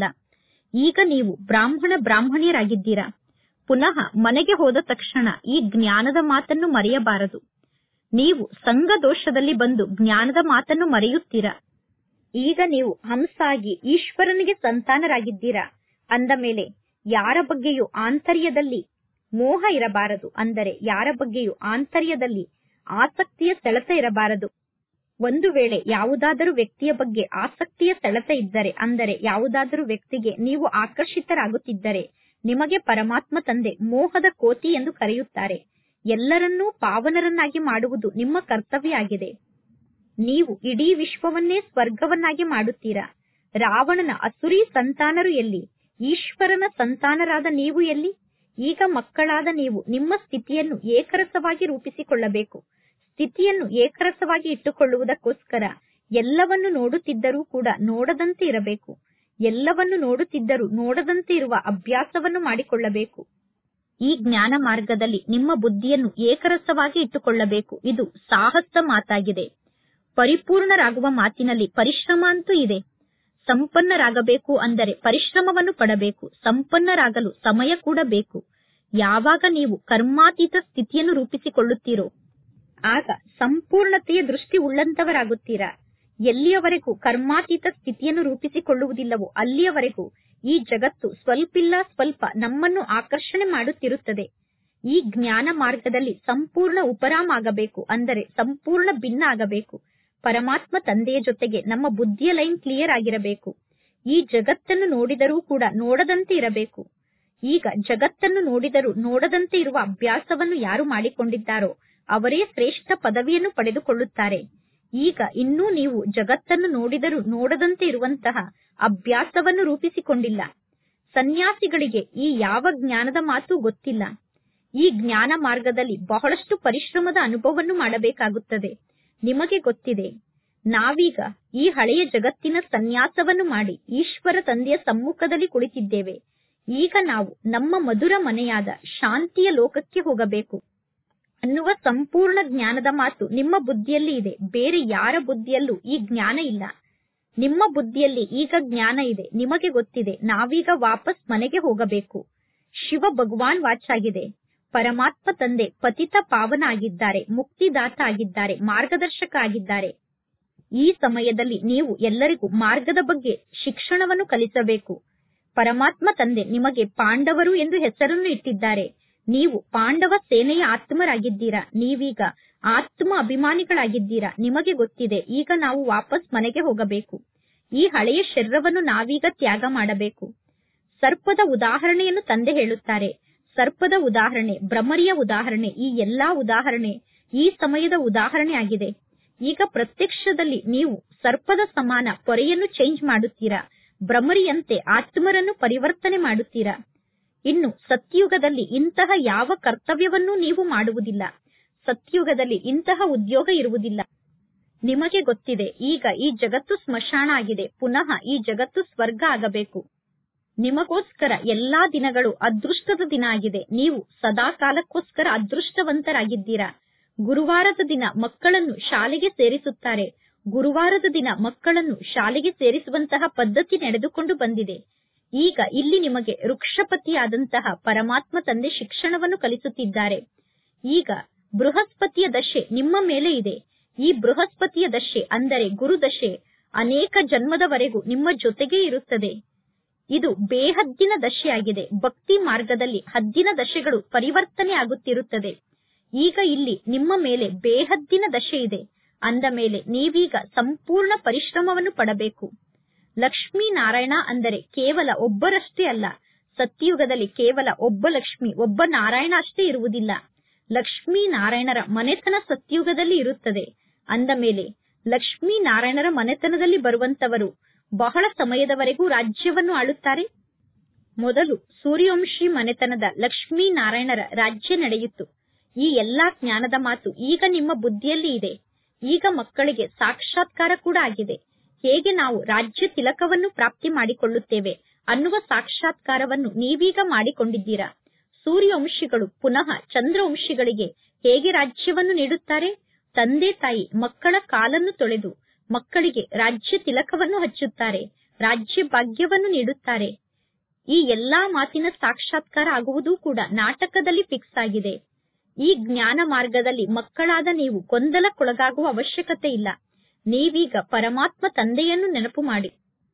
[SPEAKER 1] ಈಗ ನೀವು ಬ್ರಾಹ್ಮಣ ಬ್ರಾಹ್ಮಣಿಯರಾಗಿದ್ದೀರಾ ಪುನಃ ಮನೆಗೆ ಹೋದ ತಕ್ಷಣ ಈ ಜ್ಞಾನದ ಮಾತನ್ನು ಮರೆಯಬಾರದು ನೀವು ಸಂಘ ದೋಷದಲ್ಲಿ ಬಂದು ಜ್ಞಾನದ ಮಾತನ್ನು ಮರೆಯುತ್ತೀರಾ ಈಗ ನೀವು ಹಂಸಾಗಿ ಈಶ್ವರನಿಗೆ ಸಂತಾನರಾಗಿದ್ದೀರಾ ಅಂದ ಮೇಲೆ ಯಾರ ಬಗ್ಗೆಯೂ ಆಂತರ್ಯದಲ್ಲಿ ಮೋಹ ಇರಬಾರದು ಅಂದರೆ ಯಾರ ಬಗ್ಗೆಯೂ ಆಂತರ್ಯದಲ್ಲಿ ಆಸಕ್ತಿಯ ಸೆಳೆತ ಇರಬಾರದು ಒಂದು ವೇಳೆ ಯಾವುದಾದರೂ ವ್ಯಕ್ತಿಯ ಬಗ್ಗೆ ಆಸಕ್ತಿಯ ಸೆಳೆತ ಇದ್ದರೆ ಅಂದರೆ ಯಾವುದಾದರೂ ವ್ಯಕ್ತಿಗೆ ನೀವು ಆಕರ್ಷಿತರಾಗುತ್ತಿದ್ದರೆ ನಿಮಗೆ ಪರಮಾತ್ಮ ತಂದೆ ಮೋಹದ ಕೋತಿ ಎಂದು ಕರೆಯುತ್ತಾರೆ ಎಲ್ಲರನ್ನೂ ಪಾವನರನ್ನಾಗಿ ಮಾಡುವುದು ನಿಮ್ಮ ಕರ್ತವ್ಯ ಆಗಿದೆ ನೀವು ಇಡೀ ವಿಶ್ವವನ್ನೇ ಸ್ವರ್ಗವನ್ನಾಗಿ ಮಾಡುತ್ತೀರಾ ರಾವಣನ ಅಸುರಿ ಸಂತಾನರು ಎಲ್ಲಿ ಈಶ್ವರನ ಸಂತಾನರಾದ ನೀವು ಎಲ್ಲಿ ಈಗ ಮಕ್ಕಳಾದ ನೀವು ನಿಮ್ಮ ಸ್ಥಿತಿಯನ್ನು ಏಕರಸವಾಗಿ ರೂಪಿಸಿಕೊಳ್ಳಬೇಕು ಸ್ಥಿತಿಯನ್ನು ಏಕರಸವಾಗಿ ಇಟ್ಟುಕೊಳ್ಳುವುದಕ್ಕೋಸ್ಕರ ಎಲ್ಲವನ್ನು ನೋಡುತ್ತಿದ್ದರೂ ಕೂಡ ನೋಡದಂತೆ ಇರಬೇಕು ಎಲ್ಲವನ್ನು ನೋಡುತ್ತಿದ್ದರೂ ನೋಡದಂತೆ ಇರುವ ಅಭ್ಯಾಸವನ್ನು ಮಾಡಿಕೊಳ್ಳಬೇಕು ಈ ಜ್ಞಾನ ಮಾರ್ಗದಲ್ಲಿ ನಿಮ್ಮ ಬುದ್ಧಿಯನ್ನು ಏಕರಸವಾಗಿ ಇಟ್ಟುಕೊಳ್ಳಬೇಕು ಇದು ಸಾಹಸ ಮಾತಾಗಿದೆ ಪರಿಪೂರ್ಣರಾಗುವ ಮಾತಿನಲ್ಲಿ ಪರಿಶ್ರಮ ಅಂತೂ ಇದೆ ಸಂಪನ್ನರಾಗಬೇಕು ಅಂದರೆ ಪರಿಶ್ರಮವನ್ನು ಪಡಬೇಕು ಸಂಪನ್ನರಾಗಲು ಸಮಯ ಕೂಡ ಬೇಕು ಯಾವಾಗ ನೀವು ಕರ್ಮಾತೀತ ಸ್ಥಿತಿಯನ್ನು ರೂಪಿಸಿಕೊಳ್ಳುತ್ತೀರೋ ಆಗ ಸಂಪೂರ್ಣತೆಯ ದೃಷ್ಟಿ ಉಳ್ಳಂತವರಾಗುತ್ತೀರಾ ಎಲ್ಲಿಯವರೆಗೂ ಕರ್ಮಾತೀತ ಸ್ಥಿತಿಯನ್ನು ರೂಪಿಸಿಕೊಳ್ಳುವುದಿಲ್ಲವೋ ಅಲ್ಲಿಯವರೆಗೂ ಈ ಜಗತ್ತು ಸ್ವಲ್ಪಿಲ್ಲ ಸ್ವಲ್ಪ ನಮ್ಮನ್ನು ಆಕರ್ಷಣೆ ಮಾಡುತ್ತಿರುತ್ತದೆ ಈ ಜ್ಞಾನ ಮಾರ್ಗದಲ್ಲಿ ಸಂಪೂರ್ಣ ಉಪರಾಮ್ ಆಗಬೇಕು ಅಂದರೆ ಸಂಪೂರ್ಣ ಭಿನ್ನ ಆಗಬೇಕು ಪರಮಾತ್ಮ ತಂದೆಯ ಜೊತೆಗೆ ನಮ್ಮ ಬುದ್ಧಿಯ ಲೈನ್ ಕ್ಲಿಯರ್ ಆಗಿರಬೇಕು ಈ ಜಗತ್ತನ್ನು ನೋಡಿದರೂ ಕೂಡ ನೋಡದಂತೆ ಇರಬೇಕು ಈಗ ಜಗತ್ತನ್ನು ನೋಡಿದರೂ ನೋಡದಂತೆ ಇರುವ ಅಭ್ಯಾಸವನ್ನು ಯಾರು ಮಾಡಿಕೊಂಡಿದ್ದಾರೋ ಅವರೇ ಶ್ರೇಷ್ಠ ಪದವಿಯನ್ನು ಪಡೆದುಕೊಳ್ಳುತ್ತಾರೆ ಈಗ ಇನ್ನೂ ನೀವು ಜಗತ್ತನ್ನು ನೋಡಿದರೂ ನೋಡದಂತೆ ಇರುವಂತಹ ಅಭ್ಯಾಸವನ್ನು ರೂಪಿಸಿಕೊಂಡಿಲ್ಲ ಸನ್ಯಾಸಿಗಳಿಗೆ ಈ ಯಾವ ಜ್ಞಾನದ ಮಾತು ಗೊತ್ತಿಲ್ಲ ಈ ಜ್ಞಾನ ಮಾರ್ಗದಲ್ಲಿ ಬಹಳಷ್ಟು ಪರಿಶ್ರಮದ ಅನುಭವವನ್ನು ಮಾಡಬೇಕಾಗುತ್ತದೆ ನಿಮಗೆ ಗೊತ್ತಿದೆ ನಾವೀಗ ಈ ಹಳೆಯ ಜಗತ್ತಿನ ಸನ್ಯಾಸವನ್ನು ಮಾಡಿ ಈಶ್ವರ ತಂದೆಯ ಸಮ್ಮುಖದಲ್ಲಿ ಕುಳಿತಿದ್ದೇವೆ ಈಗ ನಾವು ನಮ್ಮ ಮಧುರ ಮನೆಯಾದ ಶಾಂತಿಯ ಲೋಕಕ್ಕೆ ಹೋಗಬೇಕು ಅನ್ನುವ ಸಂಪೂರ್ಣ ಜ್ಞಾನದ ಮಾತು ನಿಮ್ಮ ಬುದ್ಧಿಯಲ್ಲಿ ಇದೆ ಬೇರೆ ಯಾರ ಬುದ್ಧಿಯಲ್ಲೂ ಈ ಜ್ಞಾನ ಇಲ್ಲ ನಿಮ್ಮ ಬುದ್ಧಿಯಲ್ಲಿ ಈಗ ಜ್ಞಾನ ಇದೆ ನಿಮಗೆ ಗೊತ್ತಿದೆ ನಾವೀಗ ವಾಪಸ್ ಮನೆಗೆ ಹೋಗಬೇಕು ಶಿವ ಭಗವಾನ್ ವಾಚಾಗಿದೆ ಪರಮಾತ್ಮ ತಂದೆ ಪತಿತ ಪಾವನ ಆಗಿದ್ದಾರೆ ಮುಕ್ತಿದಾತ ಆಗಿದ್ದಾರೆ ಮಾರ್ಗದರ್ಶಕ ಆಗಿದ್ದಾರೆ ಈ ಸಮಯದಲ್ಲಿ ನೀವು ಎಲ್ಲರಿಗೂ ಮಾರ್ಗದ ಬಗ್ಗೆ ಶಿಕ್ಷಣವನ್ನು ಕಲಿಸಬೇಕು ಪರಮಾತ್ಮ ತಂದೆ ನಿಮಗೆ ಪಾಂಡವರು ಎಂದು ಹೆಸರನ್ನು ಇಟ್ಟಿದ್ದಾರೆ ನೀವು ಪಾಂಡವ ಸೇನೆಯ ಆತ್ಮರಾಗಿದ್ದೀರಾ ನೀವೀಗ ಆತ್ಮ ಅಭಿಮಾನಿಗಳಾಗಿದ್ದೀರಾ ನಿಮಗೆ ಗೊತ್ತಿದೆ ಈಗ ನಾವು ವಾಪಸ್ ಮನೆಗೆ ಹೋಗಬೇಕು ಈ ಹಳೆಯ ಶರೀರವನ್ನು ನಾವೀಗ ತ್ಯಾಗ ಮಾಡಬೇಕು ಸರ್ಪದ ಉದಾಹರಣೆಯನ್ನು ತಂದೆ ಹೇಳುತ್ತಾರೆ ಸರ್ಪದ ಉದಾಹರಣೆ ಭ್ರಮರಿಯ ಉದಾಹರಣೆ ಈ ಎಲ್ಲಾ ಉದಾಹರಣೆ ಈ ಸಮಯದ ಉದಾಹರಣೆ ಆಗಿದೆ ಈಗ ಪ್ರತ್ಯಕ್ಷದಲ್ಲಿ ನೀವು ಸರ್ಪದ ಸಮಾನ ಪೊರೆಯನ್ನು ಚೇಂಜ್ ಮಾಡುತ್ತೀರಾ ಭ್ರಮರಿಯಂತೆ ಆತ್ಮರನ್ನು ಪರಿವರ್ತನೆ ಮಾಡುತ್ತೀರಾ ಇನ್ನು ಸತ್ಯುಗದಲ್ಲಿ ಇಂತಹ ಯಾವ ಕರ್ತವ್ಯವನ್ನೂ ನೀವು ಮಾಡುವುದಿಲ್ಲ ಸತ್ಯುಗದಲ್ಲಿ ಇಂತಹ ಉದ್ಯೋಗ ಇರುವುದಿಲ್ಲ ನಿಮಗೆ ಗೊತ್ತಿದೆ ಈಗ ಈ ಜಗತ್ತು ಸ್ಮಶಾನ ಆಗಿದೆ ಪುನಃ ಈ ಜಗತ್ತು ಸ್ವರ್ಗ ಆಗಬೇಕು ನಿಮಗೋಸ್ಕರ ಎಲ್ಲಾ ದಿನಗಳು ಅದೃಷ್ಟದ ದಿನ ಆಗಿದೆ ನೀವು ಸದಾ ಕಾಲಕ್ಕೋಸ್ಕರ ಅದೃಷ್ಟವಂತರಾಗಿದ್ದೀರಾ ಗುರುವಾರದ ದಿನ ಮಕ್ಕಳನ್ನು ಶಾಲೆಗೆ ಸೇರಿಸುತ್ತಾರೆ ಗುರುವಾರದ ದಿನ ಮಕ್ಕಳನ್ನು ಶಾಲೆಗೆ ಸೇರಿಸುವಂತಹ ಪದ್ಧತಿ ನಡೆದುಕೊಂಡು ಬಂದಿದೆ ಈಗ ಇಲ್ಲಿ ನಿಮಗೆ ವೃಕ್ಷಪತಿಯಾದಂತಹ ಪರಮಾತ್ಮ ತಂದೆ ಶಿಕ್ಷಣವನ್ನು ಕಲಿಸುತ್ತಿದ್ದಾರೆ ಈಗ ಬೃಹಸ್ಪತಿಯ ದಶೆ ನಿಮ್ಮ ಮೇಲೆ ಇದೆ ಈ ಬೃಹಸ್ಪತಿಯ ದಶೆ ಅಂದರೆ ಗುರು ದಶೆ ಅನೇಕ ಜನ್ಮದವರೆಗೂ ನಿಮ್ಮ ಜೊತೆಗೇ ಇರುತ್ತದೆ ಇದು ಬೇಹದ್ದಿನ ದಶೆಯಾಗಿದೆ ಭಕ್ತಿ ಮಾರ್ಗದಲ್ಲಿ ಹದ್ದಿನ ದಶೆಗಳು ಪರಿವರ್ತನೆ ಆಗುತ್ತಿರುತ್ತದೆ ಈಗ ಇಲ್ಲಿ ನಿಮ್ಮ ಮೇಲೆ ಬೇಹದ್ದಿನ ದಶೆ ಇದೆ ಅಂದ ಮೇಲೆ ನೀವೀಗ ಸಂಪೂರ್ಣ ಪರಿಶ್ರಮವನ್ನು ಪಡಬೇಕು ಲಕ್ಷ್ಮೀ ನಾರಾಯಣ ಅಂದರೆ ಕೇವಲ ಒಬ್ಬರಷ್ಟೇ ಅಲ್ಲ ಸತ್ಯಯುಗದಲ್ಲಿ ಕೇವಲ ಒಬ್ಬ ಲಕ್ಷ್ಮಿ ಒಬ್ಬ ನಾರಾಯಣ ಅಷ್ಟೇ ಇರುವುದಿಲ್ಲ ಲಕ್ಷ್ಮೀ ನಾರಾಯಣರ ಮನೆತನ ಸತ್ಯುಗದಲ್ಲಿ ಇರುತ್ತದೆ ಅಂದ ಮೇಲೆ ಲಕ್ಷ್ಮೀ ನಾರಾಯಣರ ಮನೆತನದಲ್ಲಿ ಬರುವಂತವರು ಬಹಳ ಸಮಯದವರೆಗೂ ರಾಜ್ಯವನ್ನು ಆಳುತ್ತಾರೆ ಮೊದಲು ಸೂರ್ಯವಂಶಿ ಮನೆತನದ ಲಕ್ಷ್ಮೀ ನಾರಾಯಣರ ರಾಜ್ಯ ನಡೆಯಿತು ಈ ಎಲ್ಲಾ ಜ್ಞಾನದ ಮಾತು ಈಗ ನಿಮ್ಮ ಬುದ್ಧಿಯಲ್ಲಿ ಇದೆ ಈಗ ಮಕ್ಕಳಿಗೆ ಸಾಕ್ಷಾತ್ಕಾರ ಕೂಡ ಆಗಿದೆ ಹೇಗೆ ನಾವು ರಾಜ್ಯ ತಿಲಕವನ್ನು ಪ್ರಾಪ್ತಿ ಮಾಡಿಕೊಳ್ಳುತ್ತೇವೆ ಅನ್ನುವ ಸಾಕ್ಷಾತ್ಕಾರವನ್ನು ನೀವೀಗ ಮಾಡಿಕೊಂಡಿದ್ದೀರಾ ಸೂರ್ಯವಂಶಿಗಳು ಪುನಃ ಚಂದ್ರವಂಶಿಗಳಿಗೆ ಹೇಗೆ ರಾಜ್ಯವನ್ನು ನೀಡುತ್ತಾರೆ ತಂದೆ ತಾಯಿ ಮಕ್ಕಳ ಕಾಲನ್ನು ತೊಳೆದು ಮಕ್ಕಳಿಗೆ ರಾಜ್ಯ ತಿಲಕವನ್ನು ಹಚ್ಚುತ್ತಾರೆ ರಾಜ್ಯ ಭಾಗ್ಯವನ್ನು ನೀಡುತ್ತಾರೆ ಈ ಎಲ್ಲಾ ಮಾತಿನ ಸಾಕ್ಷಾತ್ಕಾರ ಆಗುವುದೂ ಕೂಡ ನಾಟಕದಲ್ಲಿ ಫಿಕ್ಸ್ ಆಗಿದೆ ಈ ಜ್ಞಾನ ಮಾರ್ಗದಲ್ಲಿ ಮಕ್ಕಳಾದ ನೀವು ಗೊಂದಲಕ್ಕೊಳಗಾಗುವ ಅವಶ್ಯಕತೆ ಇಲ್ಲ ನೀವೀಗ ಪರಮಾತ್ಮ ತಂದೆಯನ್ನು ನೆನಪು ಮಾಡಿ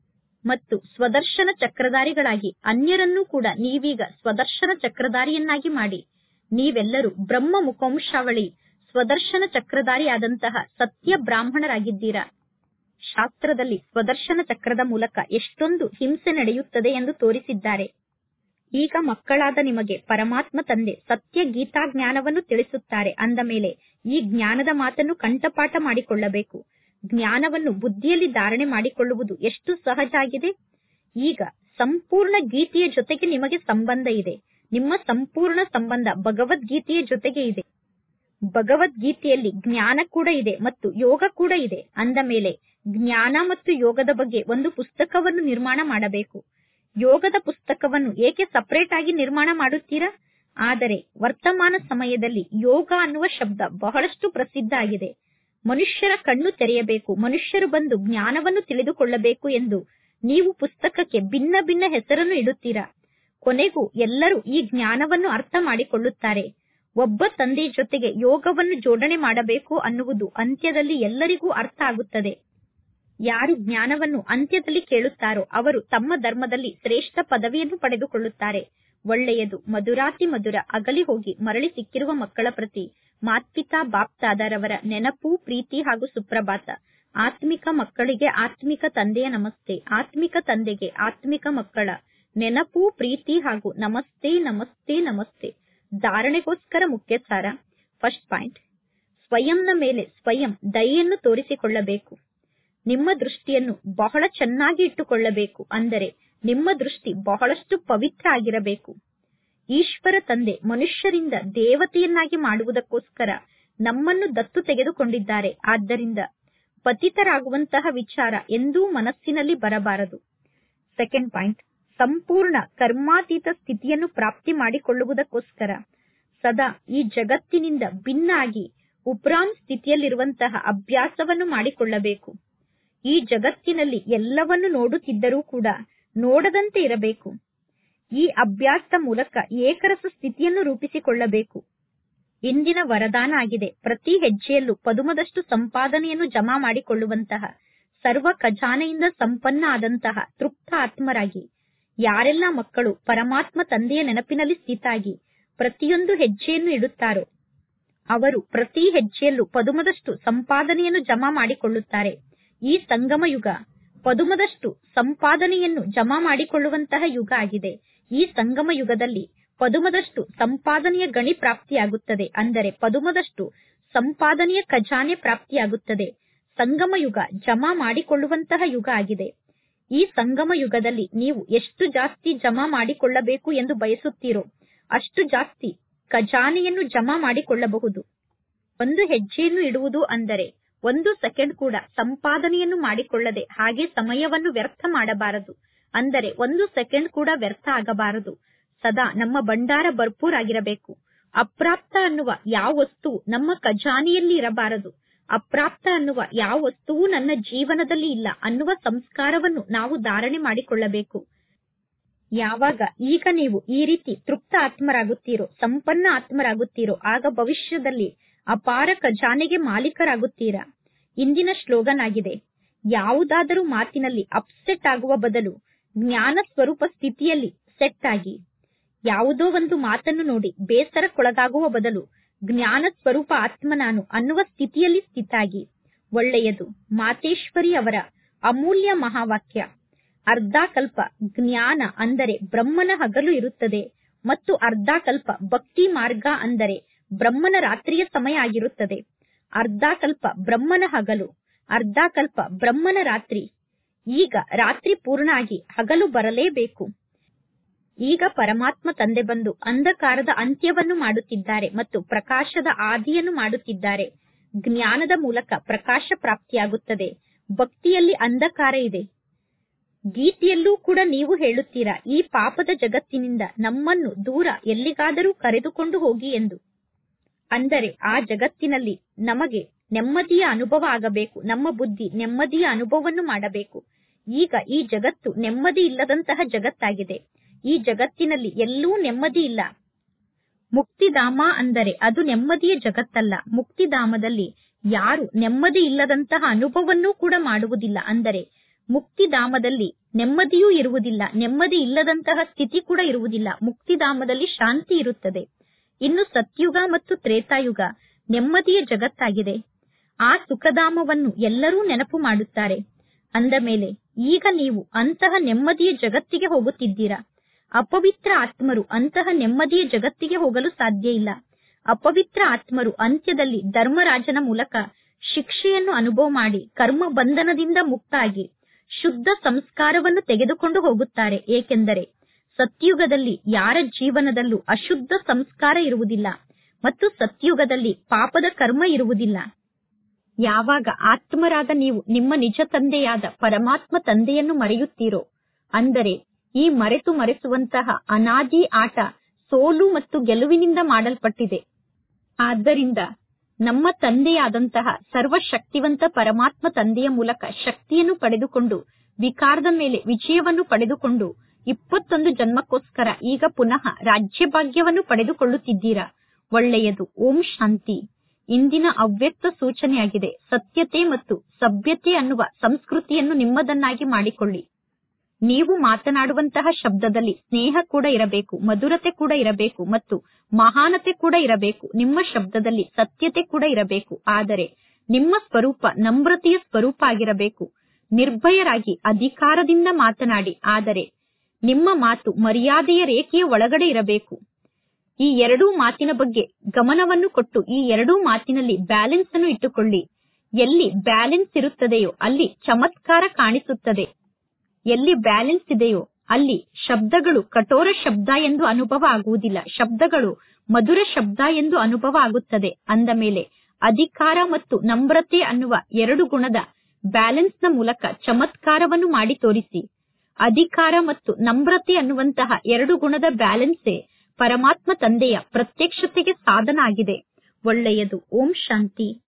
[SPEAKER 1] ಮತ್ತು ಸ್ವದರ್ಶನ ಚಕ್ರಧಾರಿಗಳಾಗಿ ಅನ್ಯರನ್ನೂ ಕೂಡ ನೀವೀಗ ಸ್ವದರ್ಶನ ಚಕ್ರಧಾರಿಯನ್ನಾಗಿ ಮಾಡಿ ನೀವೆಲ್ಲರೂ ಬ್ರಹ್ಮ ಮುಖವಂಶಾವಳಿ ಸ್ವದರ್ಶನ ಚಕ್ರಧಾರಿಯಾದಂತಹ ಸತ್ಯ ಬ್ರಾಹ್ಮಣರಾಗಿದ್ದೀರಾ ಶಾಸ್ತ್ರದಲ್ಲಿ ಸ್ವದರ್ಶನ ಚಕ್ರದ ಮೂಲಕ ಎಷ್ಟೊಂದು ಹಿಂಸೆ ನಡೆಯುತ್ತದೆ ಎಂದು ತೋರಿಸಿದ್ದಾರೆ ಈಗ ಮಕ್ಕಳಾದ ನಿಮಗೆ ಪರಮಾತ್ಮ ತಂದೆ ಸತ್ಯ ಗೀತಾ ಜ್ಞಾನವನ್ನು ತಿಳಿಸುತ್ತಾರೆ ಅಂದ ಮೇಲೆ ಈ ಜ್ಞಾನದ ಮಾತನ್ನು ಕಂಠಪಾಠ ಮಾಡಿಕೊಳ್ಳಬೇಕು ಜ್ಞಾನವನ್ನು ಬುದ್ಧಿಯಲ್ಲಿ ಧಾರಣೆ ಮಾಡಿಕೊಳ್ಳುವುದು ಎಷ್ಟು ಸಹಜ ಆಗಿದೆ ಈಗ ಸಂಪೂರ್ಣ ಗೀತೆಯ ಜೊತೆಗೆ ನಿಮಗೆ ಸಂಬಂಧ ಇದೆ ನಿಮ್ಮ ಸಂಪೂರ್ಣ ಸಂಬಂಧ ಭಗವದ್ಗೀತೆಯ ಜೊತೆಗೆ ಇದೆ ಭಗವದ್ಗೀತೆಯಲ್ಲಿ ಜ್ಞಾನ ಕೂಡ ಇದೆ ಮತ್ತು ಯೋಗ ಕೂಡ ಇದೆ ಅಂದ ಮೇಲೆ ಜ್ಞಾನ ಮತ್ತು ಯೋಗದ ಬಗ್ಗೆ ಒಂದು ಪುಸ್ತಕವನ್ನು ನಿರ್ಮಾಣ ಮಾಡಬೇಕು ಯೋಗದ ಪುಸ್ತಕವನ್ನು ಏಕೆ ಸಪರೇಟ್ ಆಗಿ ನಿರ್ಮಾಣ ಮಾಡುತ್ತೀರಾ ಆದರೆ ವರ್ತಮಾನ ಸಮಯದಲ್ಲಿ ಯೋಗ ಅನ್ನುವ ಶಬ್ದ ಬಹಳಷ್ಟು ಪ್ರಸಿದ್ಧ ಆಗಿದೆ ಮನುಷ್ಯರ ಕಣ್ಣು ತೆರೆಯಬೇಕು ಮನುಷ್ಯರು ಬಂದು ಜ್ಞಾನವನ್ನು ತಿಳಿದುಕೊಳ್ಳಬೇಕು ಎಂದು ನೀವು ಪುಸ್ತಕಕ್ಕೆ ಭಿನ್ನ ಭಿನ್ನ ಹೆಸರನ್ನು ಇಡುತ್ತೀರಾ ಕೊನೆಗೂ ಎಲ್ಲರೂ ಈ ಜ್ಞಾನವನ್ನು ಅರ್ಥ ಮಾಡಿಕೊಳ್ಳುತ್ತಾರೆ ಒಬ್ಬ ತಂದೆಯ ಜೊತೆಗೆ ಯೋಗವನ್ನು ಜೋಡಣೆ ಮಾಡಬೇಕು ಅನ್ನುವುದು ಅಂತ್ಯದಲ್ಲಿ ಎಲ್ಲರಿಗೂ ಅರ್ಥ ಆಗುತ್ತದೆ ಯಾರು ಜ್ಞಾನವನ್ನು ಅಂತ್ಯದಲ್ಲಿ ಕೇಳುತ್ತಾರೋ ಅವರು ತಮ್ಮ ಧರ್ಮದಲ್ಲಿ ಶ್ರೇಷ್ಠ ಪದವಿಯನ್ನು ಪಡೆದುಕೊಳ್ಳುತ್ತಾರೆ ಒಳ್ಳೆಯದು ಮಧುರಾತಿ ಮಧುರ ಅಗಲಿ ಹೋಗಿ ಮರಳಿ ಸಿಕ್ಕಿರುವ ಮಕ್ಕಳ ಪ್ರತಿ ಮಾತ್ಪಿತಾ ಬಾಪ್ತಾದರವರ ನೆನಪು ಪ್ರೀತಿ ಹಾಗೂ ಸುಪ್ರಭಾತ ಆತ್ಮಿಕ ಮಕ್ಕಳಿಗೆ ಆತ್ಮಿಕ ತಂದೆಯ ನಮಸ್ತೆ ಆತ್ಮಿಕ ತಂದೆಗೆ ಆತ್ಮಿಕ ಮಕ್ಕಳ ನೆನಪು ಪ್ರೀತಿ ಹಾಗೂ ನಮಸ್ತೆ ನಮಸ್ತೆ ನಮಸ್ತೆ ಧಾರಣೆಗೋಸ್ಕರ ಮುಖ್ಯ ಸಾರ ಫಸ್ಟ್ ಪಾಯಿಂಟ್ ಸ್ವಯಂನ ಮೇಲೆ ಸ್ವಯಂ ದಯೆಯನ್ನು ತೋರಿಸಿಕೊಳ್ಳಬೇಕು ನಿಮ್ಮ ದೃಷ್ಟಿಯನ್ನು ಬಹಳ ಚೆನ್ನಾಗಿ ಇಟ್ಟುಕೊಳ್ಳಬೇಕು ಅಂದರೆ ನಿಮ್ಮ ದೃಷ್ಟಿ ಬಹಳಷ್ಟು ಪವಿತ್ರ ಆಗಿರಬೇಕು ಈಶ್ವರ ತಂದೆ ಮನುಷ್ಯರಿಂದ ದೇವತೆಯನ್ನಾಗಿ ಮಾಡುವುದಕ್ಕೋಸ್ಕರ ನಮ್ಮನ್ನು ದತ್ತು ತೆಗೆದುಕೊಂಡಿದ್ದಾರೆ ಆದ್ದರಿಂದ ಪತಿತರಾಗುವಂತಹ ವಿಚಾರ ಎಂದೂ ಮನಸ್ಸಿನಲ್ಲಿ ಬರಬಾರದು ಸೆಕೆಂಡ್ ಪಾಯಿಂಟ್ ಸಂಪೂರ್ಣ ಕರ್ಮಾತೀತ ಸ್ಥಿತಿಯನ್ನು ಪ್ರಾಪ್ತಿ ಮಾಡಿಕೊಳ್ಳುವುದಕ್ಕೋಸ್ಕರ ಸದಾ ಈ ಜಗತ್ತಿನಿಂದ ಭಿನ್ನ ಆಗಿ ಉಪ್ರಾಮ್ ಸ್ಥಿತಿಯಲ್ಲಿರುವಂತಹ ಅಭ್ಯಾಸವನ್ನು ಮಾಡಿಕೊಳ್ಳಬೇಕು ಈ ಜಗತ್ತಿನಲ್ಲಿ ಎಲ್ಲವನ್ನು ನೋಡುತ್ತಿದ್ದರೂ ಕೂಡ ನೋಡದಂತೆ ಇರಬೇಕು ಈ ಅಭ್ಯಾಸದ ಮೂಲಕ ಏಕರಸ ಸ್ಥಿತಿಯನ್ನು ರೂಪಿಸಿಕೊಳ್ಳಬೇಕು ಇಂದಿನ ವರದಾನ ಆಗಿದೆ ಪ್ರತಿ ಹೆಜ್ಜೆಯಲ್ಲೂ ಪದುಮದಷ್ಟು ಸಂಪಾದನೆಯನ್ನು ಜಮಾ ಮಾಡಿಕೊಳ್ಳುವಂತಹ ಸರ್ವ ಖಜಾನೆಯಿಂದ ಸಂಪನ್ನ ಆದಂತಹ ತೃಪ್ತ ಆತ್ಮರಾಗಿ ಯಾರೆಲ್ಲ ಮಕ್ಕಳು ಪರಮಾತ್ಮ ತಂದೆಯ ನೆನಪಿನಲ್ಲಿ ಸ್ಥಿತಾಗಿ ಪ್ರತಿಯೊಂದು ಹೆಜ್ಜೆಯನ್ನು ಇಡುತ್ತಾರೋ ಅವರು ಪ್ರತಿ ಹೆಜ್ಜೆಯಲ್ಲೂ ಪದುಮದಷ್ಟು ಸಂಪಾದನೆಯನ್ನು ಜಮಾ ಮಾಡಿಕೊಳ್ಳುತ್ತಾರೆ ಈ ಸಂಗಮ ಯುಗ ಪದುಮದಷ್ಟು ಸಂಪಾದನೆಯನ್ನು ಜಮಾ ಮಾಡಿಕೊಳ್ಳುವಂತಹ ಯುಗ ಆಗಿದೆ ಈ ಸಂಗಮ ಯುಗದಲ್ಲಿ ಪದುಮದಷ್ಟು ಸಂಪಾದನೆಯ ಗಣಿ ಪ್ರಾಪ್ತಿಯಾಗುತ್ತದೆ ಅಂದರೆ ಪದುಮದಷ್ಟು ಸಂಪಾದನೆಯ ಖಜಾನೆ ಪ್ರಾಪ್ತಿಯಾಗುತ್ತದೆ ಸಂಗಮ ಯುಗ ಜಮಾ ಮಾಡಿಕೊಳ್ಳುವಂತಹ ಯುಗ ಆಗಿದೆ ಈ ಸಂಗಮ ಯುಗದಲ್ಲಿ ನೀವು ಎಷ್ಟು ಜಾಸ್ತಿ ಜಮಾ ಮಾಡಿಕೊಳ್ಳಬೇಕು ಎಂದು ಬಯಸುತ್ತೀರೋ ಅಷ್ಟು ಜಾಸ್ತಿ ಖಜಾನೆಯನ್ನು ಜಮಾ ಮಾಡಿಕೊಳ್ಳಬಹುದು ಒಂದು ಹೆಜ್ಜೆಯನ್ನು ಇಡುವುದು ಅಂದರೆ ಒಂದು ಸೆಕೆಂಡ್ ಕೂಡ ಸಂಪಾದನೆಯನ್ನು ಮಾಡಿಕೊಳ್ಳದೆ ಹಾಗೆ ಸಮಯವನ್ನು ವ್ಯರ್ಥ ಮಾಡಬಾರದು ಅಂದರೆ ಒಂದು ಸೆಕೆಂಡ್ ಕೂಡ ವ್ಯರ್ಥ ಆಗಬಾರದು ಸದಾ ನಮ್ಮ ಭಂಡಾರ ಭರ್ಪೂರ್ ಆಗಿರಬೇಕು ಅಪ್ರಾಪ್ತ ಅನ್ನುವ ಯಾವ ವಸ್ತು ನಮ್ಮ ಖಜಾನೆಯಲ್ಲಿ ಇರಬಾರದು ಅಪ್ರಾಪ್ತ ಅನ್ನುವ ಯಾವ ವಸ್ತುವು ನನ್ನ ಜೀವನದಲ್ಲಿ ಇಲ್ಲ ಅನ್ನುವ ಸಂಸ್ಕಾರವನ್ನು ನಾವು ಧಾರಣೆ ಮಾಡಿಕೊಳ್ಳಬೇಕು ಯಾವಾಗ ಈಗ ನೀವು ಈ ರೀತಿ ತೃಪ್ತ ಆತ್ಮರಾಗುತ್ತೀರೋ ಸಂಪನ್ನ ಆತ್ಮರಾಗುತ್ತೀರೋ ಆಗ ಭವಿಷ್ಯದಲ್ಲಿ ಅಪಾರ ಖಜಾನೆಗೆ ಮಾಲೀಕರಾಗುತ್ತೀರಾ ಇಂದಿನ ಸ್ಲೋಗನ್ ಆಗಿದೆ ಯಾವುದಾದರೂ ಮಾತಿನಲ್ಲಿ ಅಪ್ಸೆಟ್ ಆಗುವ ಬದಲು ಜ್ಞಾನ ಸ್ವರೂಪ ಸ್ಥಿತಿಯಲ್ಲಿ ಸೆಟ್ ಆಗಿ ಯಾವುದೋ ಒಂದು ಮಾತನ್ನು ನೋಡಿ ಬೇಸರಕ್ಕೊಳಗಾಗುವ ಬದಲು ಜ್ಞಾನ ಸ್ವರೂಪ ಆತ್ಮ ನಾನು ಅನ್ನುವ ಸ್ಥಿತಿಯಲ್ಲಿ ಸ್ಥಿತಾಗಿ ಒಳ್ಳೆಯದು ಮಾತೇಶ್ವರಿ ಅವರ ಅಮೂಲ್ಯ ಮಹಾವಾಕ್ಯ ಅರ್ಧಾಕಲ್ಪ ಜ್ಞಾನ ಅಂದರೆ ಬ್ರಹ್ಮನ ಹಗಲು ಇರುತ್ತದೆ ಮತ್ತು ಅರ್ಧಾಕಲ್ಪ ಭಕ್ತಿ ಮಾರ್ಗ ಅಂದರೆ ಬ್ರಹ್ಮನ ರಾತ್ರಿಯ ಸಮಯ ಆಗಿರುತ್ತದೆ ಅರ್ಧಾಕಲ್ಪ ಬ್ರಹ್ಮನ ಹಗಲು ಅರ್ಧಾಕಲ್ಪ ಬ್ರಹ್ಮನ ರಾತ್ರಿ ಈಗ ರಾತ್ರಿ ಪೂರ್ಣ ಆಗಿ ಹಗಲು ಬರಲೇಬೇಕು ಈಗ ಪರಮಾತ್ಮ ತಂದೆ ಬಂದು ಅಂಧಕಾರದ ಅಂತ್ಯವನ್ನು ಮಾಡುತ್ತಿದ್ದಾರೆ ಮತ್ತು ಪ್ರಕಾಶದ ಆದಿಯನ್ನು ಮಾಡುತ್ತಿದ್ದಾರೆ ಜ್ಞಾನದ ಮೂಲಕ ಪ್ರಕಾಶ ಪ್ರಾಪ್ತಿಯಾಗುತ್ತದೆ ಭಕ್ತಿಯಲ್ಲಿ ಅಂಧಕಾರ ಇದೆ ಗೀತೆಯಲ್ಲೂ ಕೂಡ ನೀವು ಹೇಳುತ್ತೀರಾ ಈ ಪಾಪದ ಜಗತ್ತಿನಿಂದ ನಮ್ಮನ್ನು ದೂರ ಎಲ್ಲಿಗಾದರೂ ಕರೆದುಕೊಂಡು ಹೋಗಿ ಎಂದು ಅಂದರೆ ಆ ಜಗತ್ತಿನಲ್ಲಿ ನಮಗೆ ನೆಮ್ಮದಿಯ ಅನುಭವ ಆಗಬೇಕು ನಮ್ಮ ಬುದ್ಧಿ ನೆಮ್ಮದಿಯ ಅನುಭವವನ್ನು ಮಾಡಬೇಕು ಈಗ ಈ ಜಗತ್ತು ನೆಮ್ಮದಿ ಇಲ್ಲದಂತಹ ಜಗತ್ತಾಗಿದೆ ಈ ಜಗತ್ತಿನಲ್ಲಿ ಎಲ್ಲೂ ನೆಮ್ಮದಿ ಇಲ್ಲ ಮುಕ್ತಿಧಾಮ ಅಂದರೆ ಅದು ನೆಮ್ಮದಿಯ ಜಗತ್ತಲ್ಲ ಮುಕ್ತಿಧಾಮದಲ್ಲಿ ಯಾರು ನೆಮ್ಮದಿ ಇಲ್ಲದಂತಹ ಅನುಭವವನ್ನೂ ಕೂಡ ಮಾಡುವುದಿಲ್ಲ ಅಂದರೆ ಮುಕ್ತಿಧಾಮದಲ್ಲಿ ನೆಮ್ಮದಿಯೂ ಇರುವುದಿಲ್ಲ ನೆಮ್ಮದಿ ಇಲ್ಲದಂತಹ ಸ್ಥಿತಿ ಕೂಡ ಇರುವುದಿಲ್ಲ ಮುಕ್ತಿಧಾಮದಲ್ಲಿ ಶಾಂತಿ ಇರುತ್ತದೆ ಇನ್ನು ಸತ್ಯುಗ ಮತ್ತು ತ್ರೇತಾಯುಗ ನೆಮ್ಮದಿಯ ಜಗತ್ತಾಗಿದೆ ಆ ಸುಖಧಾಮವನ್ನು ಎಲ್ಲರೂ ನೆನಪು ಮಾಡುತ್ತಾರೆ ಅಂದ ಮೇಲೆ ಈಗ ನೀವು ಅಂತಹ ನೆಮ್ಮದಿಯ ಜಗತ್ತಿಗೆ ಹೋಗುತ್ತಿದ್ದೀರಾ ಅಪವಿತ್ರ ಆತ್ಮರು ಅಂತಹ ನೆಮ್ಮದಿಯ ಜಗತ್ತಿಗೆ ಹೋಗಲು ಸಾಧ್ಯ ಇಲ್ಲ ಅಪವಿತ್ರ ಆತ್ಮರು ಅಂತ್ಯದಲ್ಲಿ ಧರ್ಮರಾಜನ ಮೂಲಕ ಶಿಕ್ಷೆಯನ್ನು ಅನುಭವ ಮಾಡಿ ಕರ್ಮ ಬಂಧನದಿಂದ ಮುಕ್ತಾಗಿ ಶುದ್ಧ ಸಂಸ್ಕಾರವನ್ನು ತೆಗೆದುಕೊಂಡು ಹೋಗುತ್ತಾರೆ ಏಕೆಂದರೆ ಸತ್ಯುಗದಲ್ಲಿ ಯಾರ ಜೀವನದಲ್ಲೂ ಅಶುದ್ಧ ಸಂಸ್ಕಾರ ಇರುವುದಿಲ್ಲ ಮತ್ತು ಸತ್ಯುಗದಲ್ಲಿ ಪಾಪದ ಕರ್ಮ ಇರುವುದಿಲ್ಲ ಯಾವಾಗ ಆತ್ಮರಾದ ನೀವು ನಿಮ್ಮ ನಿಜ ತಂದೆಯಾದ ಪರಮಾತ್ಮ ತಂದೆಯನ್ನು ಮರೆಯುತ್ತೀರೋ ಅಂದರೆ ಈ ಮರೆತು ಮರೆಸುವಂತಹ ಅನಾದಿ ಆಟ ಸೋಲು ಮತ್ತು ಗೆಲುವಿನಿಂದ ಮಾಡಲ್ಪಟ್ಟಿದೆ ಆದ್ದರಿಂದ ನಮ್ಮ ತಂದೆಯಾದಂತಹ ಸರ್ವಶಕ್ತಿವಂತ ಪರಮಾತ್ಮ ತಂದೆಯ ಮೂಲಕ ಶಕ್ತಿಯನ್ನು ಪಡೆದುಕೊಂಡು ವಿಕಾರದ ಮೇಲೆ ವಿಜಯವನ್ನು ಪಡೆದುಕೊಂಡು ಇಪ್ಪತ್ತೊಂದು ಜನ್ಮಕ್ಕೋಸ್ಕರ ಈಗ ಪುನಃ ರಾಜ್ಯಭಾಗ್ಯವನ್ನು ಪಡೆದುಕೊಳ್ಳುತ್ತಿದ್ದೀರಾ ಒಳ್ಳೆಯದು ಓಂ ಶಾಂತಿ ಇಂದಿನ ಅವ್ಯಕ್ತ ಸೂಚನೆಯಾಗಿದೆ ಸತ್ಯತೆ ಮತ್ತು ಸಭ್ಯತೆ ಅನ್ನುವ ಸಂಸ್ಕೃತಿಯನ್ನು ನಿಮ್ಮದನ್ನಾಗಿ ಮಾಡಿಕೊಳ್ಳಿ ನೀವು ಮಾತನಾಡುವಂತಹ ಶಬ್ದದಲ್ಲಿ ಸ್ನೇಹ ಕೂಡ ಇರಬೇಕು ಮಧುರತೆ ಕೂಡ ಇರಬೇಕು ಮತ್ತು ಮಹಾನತೆ ಕೂಡ ಇರಬೇಕು ನಿಮ್ಮ ಶಬ್ದದಲ್ಲಿ ಸತ್ಯತೆ ಕೂಡ ಇರಬೇಕು ಆದರೆ ನಿಮ್ಮ ಸ್ವರೂಪ ನಮ್ರತೆಯ ಸ್ವರೂಪ ಆಗಿರಬೇಕು ನಿರ್ಭಯರಾಗಿ ಅಧಿಕಾರದಿಂದ ಮಾತನಾಡಿ ಆದರೆ ನಿಮ್ಮ ಮಾತು ಮರ್ಯಾದೆಯ ರೇಖೆಯ ಒಳಗಡೆ ಇರಬೇಕು ಈ ಎರಡೂ ಮಾತಿನ ಬಗ್ಗೆ ಗಮನವನ್ನು ಕೊಟ್ಟು ಈ ಎರಡೂ ಮಾತಿನಲ್ಲಿ ಬ್ಯಾಲೆನ್ಸ್ ಅನ್ನು ಇಟ್ಟುಕೊಳ್ಳಿ ಎಲ್ಲಿ ಬ್ಯಾಲೆನ್ಸ್ ಇರುತ್ತದೆಯೋ ಅಲ್ಲಿ ಚಮತ್ಕಾರ ಕಾಣಿಸುತ್ತದೆ ಎಲ್ಲಿ ಬ್ಯಾಲೆನ್ಸ್ ಇದೆಯೋ ಅಲ್ಲಿ ಶಬ್ದಗಳು ಕಠೋರ ಶಬ್ದ ಎಂದು ಅನುಭವ ಆಗುವುದಿಲ್ಲ ಶಬ್ದಗಳು ಮಧುರ ಶಬ್ದ ಎಂದು ಅನುಭವ ಆಗುತ್ತದೆ ಅಂದ ಮೇಲೆ ಅಧಿಕಾರ ಮತ್ತು ನಮ್ರತೆ ಅನ್ನುವ ಎರಡು ಗುಣದ ಬ್ಯಾಲೆನ್ಸ್ ನ ಮೂಲಕ ಚಮತ್ಕಾರವನ್ನು ಮಾಡಿ ತೋರಿಸಿ ಅಧಿಕಾರ ಮತ್ತು ನಮ್ರತೆ ಅನ್ನುವಂತಹ ಎರಡು ಗುಣದ ಬ್ಯಾಲೆನ್ಸೇ ಪರಮಾತ್ಮ ತಂದೆಯ ಪ್ರತ್ಯಕ್ಷತೆಗೆ ಸಾಧನ ಆಗಿದೆ ಒಳ್ಳೆಯದು ಓಂ ಶಾಂತಿ